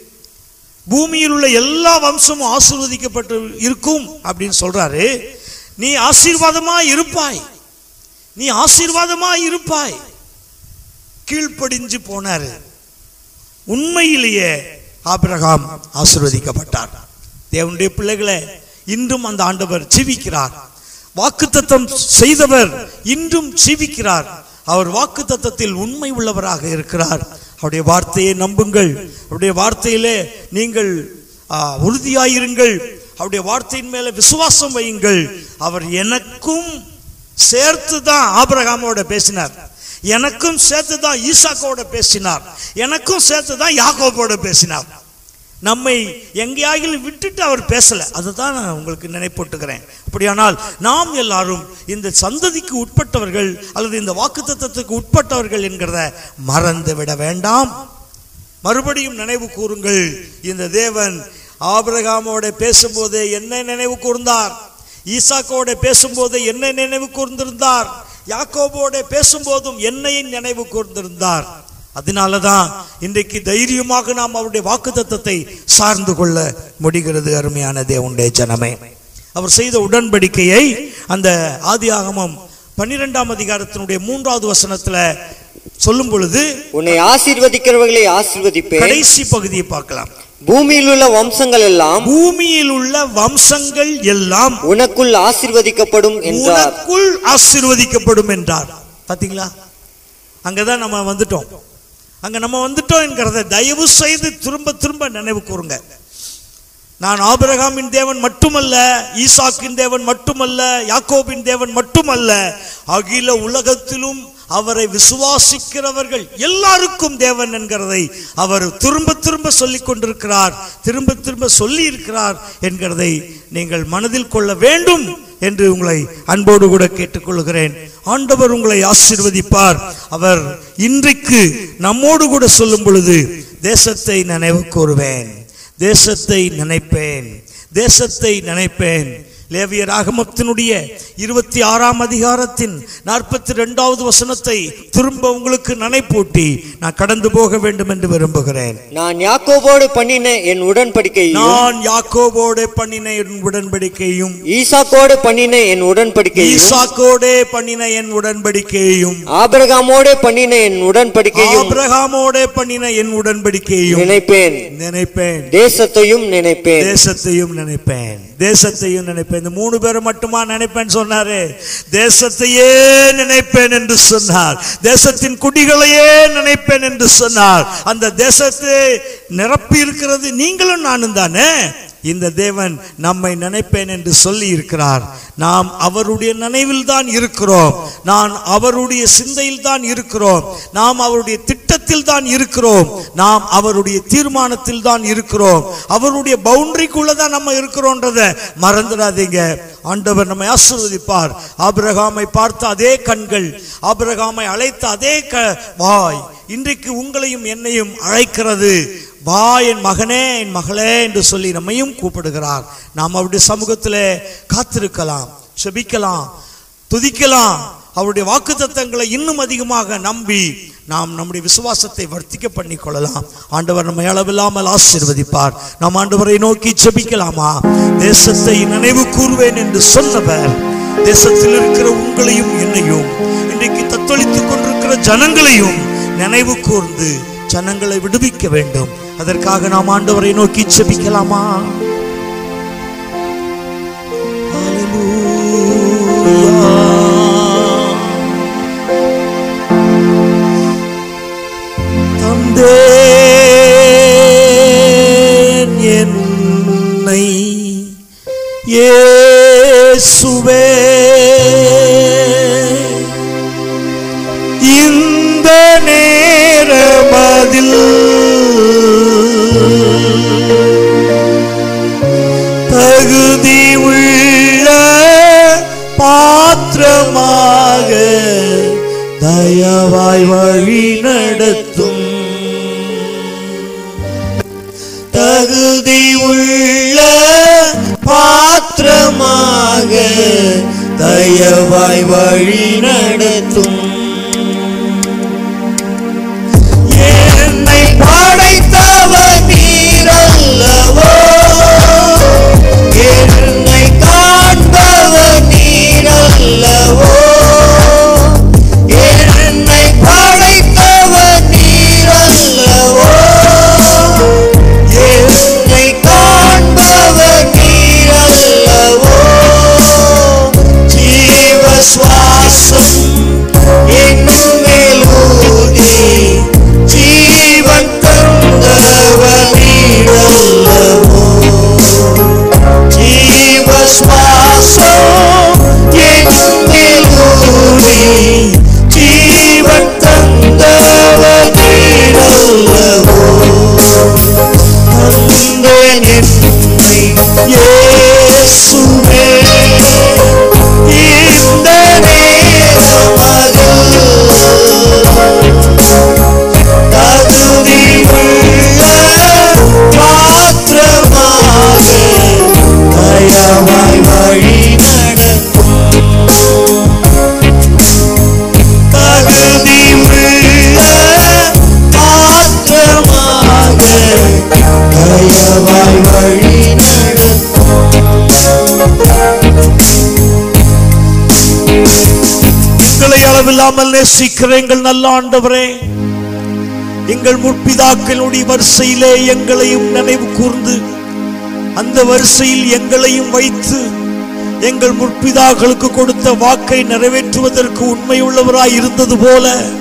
பூமியில் உள்ள எல்லா வம்சமும் ஆசீர்வதிக்கப்பட்டு இருக்கும் அப்படின்னு சொல்றாரு நீ ஆசீர்வாதமா இருப்பாய் நீ ஆசீர்வாதமா இருப்பாய் கீழ்ப்படிஞ்சு போனாரு உண்மையிலேயே ஆபிரகாம் ஆசீர்வதிக்கப்பட்டார் தேவனுடைய பிள்ளைகளை இன்றும் அந்த ஆண்டவர் ஜீவிக்கிறார் வாக்குத்தத்தம் செய்தவர் இன்றும் ஜீவிக்கிறார் அவர் வாக்குத்தத்தத்தில் உண்மை உள்ளவராக இருக்கிறார் அவருடைய வார்த்தையை நம்புங்கள் அவருடைய வார்த்தையிலே நீங்கள் ஆ, உறுதியாயிருங்கள் அவருடைய வார்த்தையின் மேல விசுவாசம் வையுங்கள் அவர் எனக்கும் சேர்த்து தான் ஆபிரகாமோட பேசினார் எனக்கும் சேர்த்து தான் ஈசாக்கோட பேசினார் எனக்கும் சேர்த்து தான் யாக்கோபோட பேசினார் நம்மை எங்கேயாகிலும் விட்டுட்டு அவர் பேசல அதுதான் நான் உங்களுக்கு நினைப்பூட்டுகிறேன் அப்படியானால் நாம் எல்லாரும் இந்த சந்ததிக்கு உட்பட்டவர்கள் அல்லது இந்த வாக்குத்தத்தத்துக்கு உட்பட்டவர்கள் என்கிறத மறந்து விட வேண்டாம் மறுபடியும் நினைவு கூறுங்கள் இந்த தேவன் ஆபிரகாமோட பேசும்போது என்ன நினைவு கூர்ந்தார் ஈசாக்கோட பேசும்போது என்ன நினைவு கூர்ந்திருந்தார் யாக்கோபோட பேசும்போதும் என்னையும் நினைவு கூர்ந்திருந்தார் அதனாலதான் இன்றைக்கு தைரியமாக நாம் அவருடைய வாக்குத்தத்தத்தை சார்ந்து கொள்ள முடிகிறது அருமையான தேவனுடைய ஜனமே அவர் செய்த உடன்படிக்கையை அந்த ஆதியாகமம் பன்னிரெண்டாம் அதிகாரத்தினுடைய மூன்றாவது வசனத்துல சொல்லும் பொழுது உன்னை ஆசீர்வதிக்கிறவர்களை ஆசீர்வதிப்பேன் கடைசி பகுதியை பார்க்கலாம் பூமியில் உள்ள வம்சங்கள் எல்லாம் பூமியில் உள்ள வம்சங்கள் எல்லாம் உனக்குள் ஆசீர்வதிக்கப்படும் என்றார் உனக்குள் ஆசீர்வதிக்கப்படும் என்றார் பாத்தீங்களா அங்கதான் நம்ம வந்துட்டோம் அங்க நம்ம வந்துட்டோம் என்கிறத தயவு செய்து திரும்ப திரும்ப நினைவு கூறுங்க நான் ஆபிரகாமின் தேவன் மட்டுமல்ல ஈசாக்கின் தேவன் மட்டுமல்ல யாக்கோபின் தேவன் மட்டுமல்ல அகில உலகத்திலும் அவரை விசுவாசிக்கிறவர்கள் எல்லாருக்கும் தேவன் என்கிறதை அவர் திரும்ப திரும்ப சொல்லிக் கொண்டிருக்கிறார் திரும்ப திரும்ப சொல்லி இருக்கிறார் என்கிறதை நீங்கள் மனதில் கொள்ள வேண்டும் என்று உங்களை அன்போடு கூட கேட்டுக்கொள்கிறேன் ஆண்டவர் உங்களை ஆசீர்வதிப்பார் அவர் இன்றைக்கு நம்மோடு கூட சொல்லும் பொழுது தேசத்தை நினைவு கூறுவேன் தேசத்தை நினைப்பேன் தேசத்தை நினைப்பேன் லேவியர் ஆகமத்தினுடைய இருபத்தி ஆறாம் அதிகாரத்தின் நாற்பத்தி ரெண்டாவது வசனத்தை திரும்ப உங்களுக்கு நினைப்பூட்டி நான் கடந்து போக வேண்டும் என்று விரும்புகிறேன் நான் யாக்கோபோடு பண்ணின என் உடன்படிக்கையும் நான் யாக்கோபோடு பண்ணின என் உடன்படிக்கையும் ஈசாக்கோடு பண்ணின என் உடன்படிக்கையும் ஈசாக்கோடே பண்ணின என் உடன்படிக்கையும் ஆபிரகாமோடு பண்ணின என் உடன்படிக்கையும் ஆபிரகாமோடே பண்ணின என் உடன்படிக்கையும் நினைப்பேன் நினைப்பேன் தேசத்தையும் நினைப்பேன் தேசத்தையும் நினைப்பேன் தேசத்தையும் நினைப்பேன் இந்த மூணு பேரை மட்டுமா நினைப்பேன் சொன்னாரு தேசத்தையே நினைப்பேன் என்று சொன்னார் தேசத்தின் குடிகளையே நினைப்பேன் என்று சொன்னார் அந்த தேசத்தை நிரப்பி இருக்கிறது நீங்களும் நானும் தானே இந்த தேவன் நம்மை நினைப்பேன் என்று சொல்லி இருக்கிறார் நாம் அவருடைய நினைவில் தான் இருக்கிறோம் நான் அவருடைய சிந்தையில் தான் இருக்கிறோம் நாம் அவருடைய திட்டத்தில் தான் இருக்கிறோம் நாம் அவருடைய தீர்மானத்தில் தான் இருக்கிறோம் அவருடைய பவுண்டரிக்குள்ள தான் நம்ம இருக்கிறோன்றத மறந்துடாதீங்க ஆண்டவர் நம்மை ஆசீர்வதிப்பார் ஆபிரகாமை பார்த்த அதே கண்கள் ஆபிரகாமை அழைத்த அதே க வாய் இன்றைக்கு உங்களையும் என்னையும் அழைக்கிறது வா என் மகனே என் மகளே என்று சொல்லி நம்மையும் கூப்பிடுகிறார் நாம் அவருடைய சமூகத்திலே காத்திருக்கலாம் செபிக்கலாம் துதிக்கலாம் அவருடைய வாக்குத்தத்தங்களை இன்னும் அதிகமாக நம்பி நாம் நம்முடைய விசுவாசத்தை வர்த்திக்க பண்ணி கொள்ளலாம் ஆண்டவர் நம்மை அளவில்லாமல் ஆசீர்வதிப்பார் நாம் ஆண்டவரை நோக்கி செபிக்கலாமா தேசத்தை நினைவு கூறுவேன் என்று சொன்னவர் தேசத்தில் இருக்கிற உங்களையும் என்னையும் இன்றைக்கு தத்தளித்துக் கொண்டிருக்கிற ஜனங்களையும் நினைவு கூர்ந்து ஜனங்களை விடுவிக்க வேண்டும் அதற்காக நாம் ஆண்டவரை நோக்கி செபிக்கலாமா தந்தேன் என்னை இயேசுவே இந்த நேரமதில் தகுதி உள்ள பாத்திரமாக தயவாய் வழி நடத்தும் தகுதி உள்ள பாத்திரமாக தயவாய் வழி நடத்தும் என்னை படைத்தவர் நீரல்லவோ என்னை காண்பவர் நீரல்லவோ என்னை படைத்தவர் நீரல்லவோ என்னை காண்பவர் நீரல்லவோ ஜீவ சுவாசம் என் மேல் ஊதி ஜீவன் தந்தவர் நீரல்லவோ ஜீவ சுவாசம் என் மேல் ஊதி ஜீவன் தந்தவர் நீரல்லவோ தந்தேன் என்னை இயேசுவே இந்த நேரமதில் தகுதி உள்ள பாத்திரமாக தயவாய் வழி நடத்தும் தகுதி உள்ள பாத்திரமாக தயவாய் வழி நடத்தும் எங்களை அளவில்லாமல் நேசிக்கிற எங்கள் நல்ல ஆண்டவரே எங்கள் முற்பிதாக்களுடைய வரிசையிலே எங்களையும் நினைவு கூர்ந்து அந்த வரிசையில் எங்களையும் வைத்து எங்கள் முற்பிதாக்களுக்கு கொடுத்த வாக்கை நிறைவேற்றுவதற்கு உண்மையுள்ளவராய் இருந்தது போல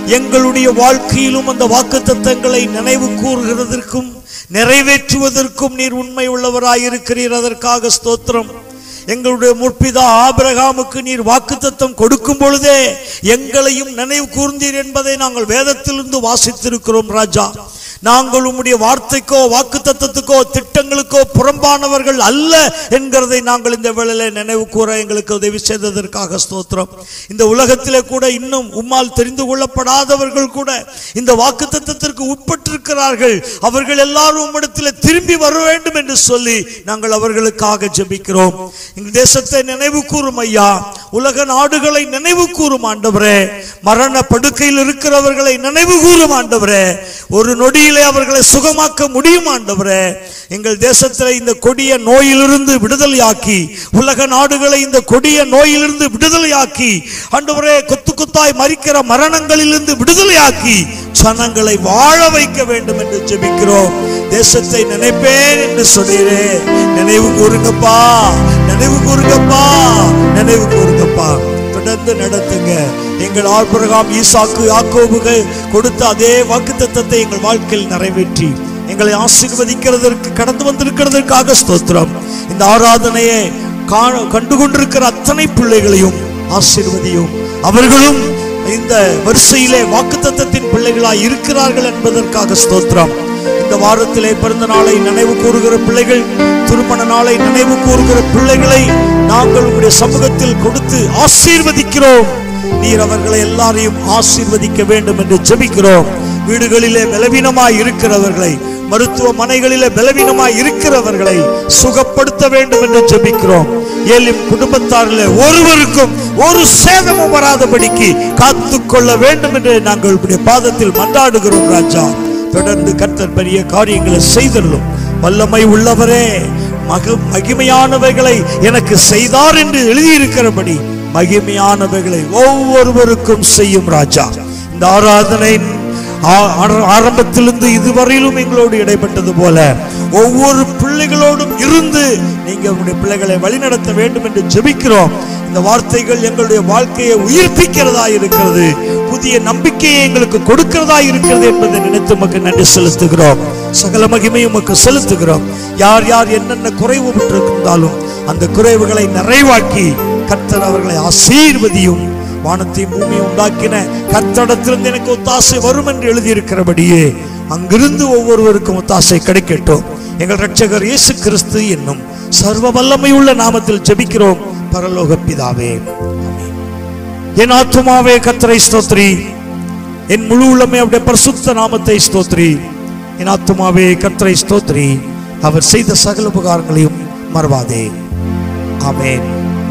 எங்களுடைய வாழ்க்கையிலும் அந்த வாக்குத்தத்தங்களை நினைவு கூறுகிறதற்கும் நிறைவேற்றுவதற்கும் நீர் உண்மை உள்ளவராயிருக்கிறீர் அதற்காக ஸ்தோத்திரம் எங்களுடைய முற்பிதா ஆபிரகாமுக்கு நீர் வாக்குத்தத்தம் கொடுக்கும் பொழுதே எங்களையும் நினைவு கூர்ந்தீர் என்பதை நாங்கள் வேதத்திலிருந்து வாசித்திருக்கிறோம் ராஜா நாங்கள் உம்முடைய வார்த்தைக்கோ வாக்குத்தத்தத்துக்கோ திட்டங்களுக்கோ புறம்பானவர்கள் அல்ல என்கிறதை நாங்கள் இந்த வேளையில நினைவு கூற எங்களுக்கு உதவி செய்ததற்காக ஸ்தோத்திரம் இந்த உலகத்திலே கூட இன்னும் உம்மால் தெரிந்து கொள்ளப்படாதவர்கள் கூட இந்த வாக்குத்தத்தத்திற்கு உட்பட்டிருக்கிறார்கள் அவர்கள் எல்லாரும் உம்மிடத்தில் திரும்பி வர வேண்டும் என்று சொல்லி நாங்கள் அவர்களுக்காக ஜெபிக்கிறோம் எங்கள் தேசத்தை நினைவு கூறும் ஐயா உலக நாடுகளை நினைவு கூறும் ஆண்டவரே மரண படுக்கையில் இருக்கிறவர்களை நினைவு கூறும் ஆண்டவரே ஒரு நொடியிலே அவர்களை சுகமாக்க முடியும் ஆண்டவரே எங்கள் தேசத்தில் இந்த கொடிய நோயிலிருந்து விடுதலையாக்கி உலக நாடுகளை இந்த கொடிய நோயிலிருந்து விடுதலையாக்கி ஆண்டவரே கொத்து கொத்தாய் மறிக்கிற மரணங்களிலிருந்து விடுதலையாக்கி ஜனங்களை வாழ வைக்க வேண்டும் என்று ஜெபிக்கிறோம் தேசத்தை நினைப்பேன் என்று சொன்னீரே நினைவு கூறுங்கப்பா நினைவு கூறுங்கப்பா நினைவு கூறுங்கப்பா தொடர்ந்து நடத்துங்க எங்கள் ஆபிரகாம் ஈசாக்கு யாக்கோபுக்கு கொடுத்த அதே வாக்குத்தத்தத்தை எங்கள் வாழ்க்கையில் நிறைவேற்றி எங்களை ஆசீர்வதிக்கிறதற்கு கடந்து வந்திருக்கிறதற்காக ஸ்தோத்திரம் இந்த ஆராதனையை காண கண்டு கொண்டிருக்கிற அத்தனை பிள்ளைகளையும் ஆசீர்வதியும் அவர்களும் இந்த வரிசையிலே வாக்குத்தத்தத்தின் பிள்ளைகளாய் இருக்கிறார்கள் என்பதற்காக ஸ்தோத்திரம் இந்த வாரத்திலே பிறந்த நாளை நினைவு கூறுகிற பிள்ளைகள் திருமண நாளை நினைவு கூறுகிற பிள்ளைகளை நாங்கள் உங்களுடைய சமூகத்தில் கொடுத்து ஆசீர்வதிக்கிறோம் நீர் அவர்களை எல்லாரையும் ஆசீர்வதிக்க வேண்டும் என்று ஜெபிக்கிறோம் வீடுகளிலே பலவீனமாய் இருக்கிறவர்களை மருத்துவமனைகளிலே பலவீனமாய் இருக்கிறவர்களை சுகப்படுத்த வேண்டும் என்று ஜெபிக்கிறோம் ஏலிம் குடும்பத்தாரிலே ஒருவருக்கும் ஒரு சேதமும் வராதபடிக்கு காத்துக்கொள்ள வேண்டும் என்று நாங்கள் உடைய பாதத்தில் மன்றாடுகிறோம் ராஜா தொடர்ந்து கர்த்தர் பெரிய காரியங்களை செய்தருளும் வல்லமை உள்ளவரே மக மகிமையானவைகளை எனக்கு செய்தார் என்று எழுதியிருக்கிறபடி மகிமையானவைகளை ஒவ்வொருவருக்கும் செய்யும் ராஜா இந்த ஆராதனை ஆ- ஆர- ஆரம்பத்திலிருந்து இதுவரையிலும் எங்களோடு இடைப்பட்டது போல ஒவ்வொரு பிள்ளைகளோடும் இருந்து நீங்க உங்களுடைய பிள்ளைகளை வழிநடத்த வேண்டும் என்று ஜெபிக்கிறோம் இந்த வார்த்தைகள் எங்களுடைய வாழ்க்கையை உயிர்ப்பிக்கிறதா இருக்கிறது புதிய நம்பிக்கையை எங்களுக்கு கொடுக்கிறதா இருக்கிறது என்பதை நினைத்து உமக்கு நன்றி செலுத்துகிறோம் சகல மகிமை உமக்கு செலுத்துகிறோம் யார் யார் என்னென்ன குறைவு பெற்றிருந்தாலும் அந்த குறைவுகளை நிறைவாக்கி கர்த்தர் அவர்களை ஆசீர்வதியும் வானத்தையும் பூமியை உண்டாக்கின கர்த்தடத்திலிருந்து எனக்கு ஒத்தாசை வரும் என்று எழுதியிருக்கிறபடியே அங்கிருந்து ஒவ்வொருவருக்கும் ஒத்தாசை கிடைக்கட்டும் எங்கள் இரட்சகர் இயேசு கிறிஸ்து என்னும் சர்வ வல்லமையுள்ள நாமத்தில் ஜெபிக்கிறோம் பரலோக பிதாவே ஆமென். என் ஆத்துமாவே கர்த்தரை ஸ்தோத்ரி என் முழு உள்ளமே அவருடைய பரிசுத்த நாமத்தை ஸ்தோத்ரி என் ஆத்துமாவே கர்த்தரை ஸ்தோத்ரி அவர் செய்த சகல உபகாரங்களையும் மறவாதே ஆமென்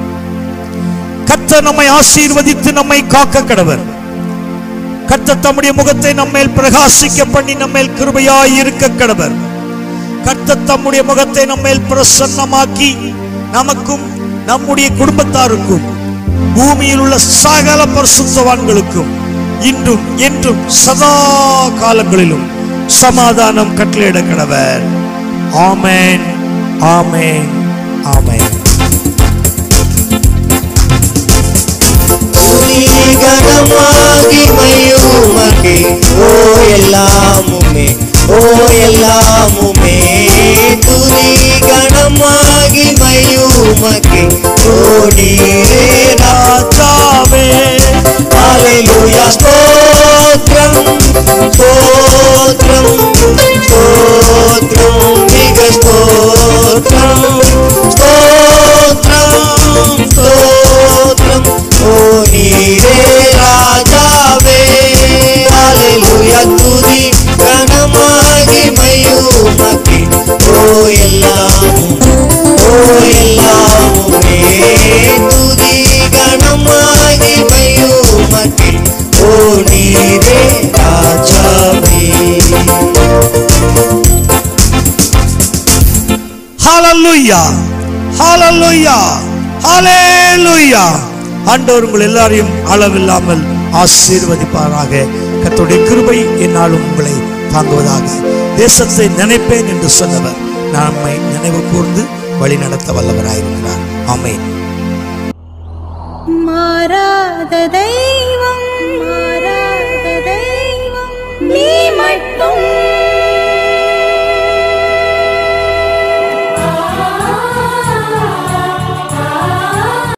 கர்த்தர் நம்மை ஆசீர்வதித்து நம்மை காக்க கடவர் கர்த்தர் தம்முடைய முகத்தை நம்மேல் பிரகாசிக்க பண்ணி நம்மேல் கிருபையாய் இருக்க கடவர் கர்த்தர் தம்முடைய முகத்தை நம்மேல் பிரசன்னமாக்கி நமக்கும் நம்முடைய குடும்பத்தாருக்கும் பூமியில் உள்ள சகல பரிசுத்தவான்களுக்கும் இன்றும் என்றும் சதா காலங்களிலும் சமாதானம் கட்டளையிட கடவர் ஆமென் ஆமென் ஆமென் கனமாகிமையுமகே ஓ எல்லாமுமே ஓ எல்லாமுமே துதி கனமாகிமையுமகே ஓடீரே ராஜாவே ஹalleluya ஸ்தோத்ரம் ஸ்தோத்ரம் ஸ்தோத்ரம் மிக ஸ்தோத்ரம் ஸ்தோத்ரம் ஸ்தோத்ரம் ஓ நீரே ராஜாவே ஹalleluya துதி கனமாகி மயுமக்கி ஓ எல்லாமும் ஓ எல்லாமுமே துதி கனமாகி மயுமக்கி ஓ நீரே ராஜாவே ஹalleluya ஹalleluya ஹalleluya ஆண்டவர் உங்கள் எல்லாரையும் அளவில்லாமல் ஆசீர்வதிப்பாராக கர்த்தருடைய கிருபை என்னாலும் உங்களை தாங்குவதாக தேசத்தை நினைப்பேன் என்று சொன்னவர் நம்மை நினைவு கூர்ந்து வழி நடத்த வல்லவராயிருக்கிறார் ஆமென் மாறாத தெய்வம் மாறாத மட்டும்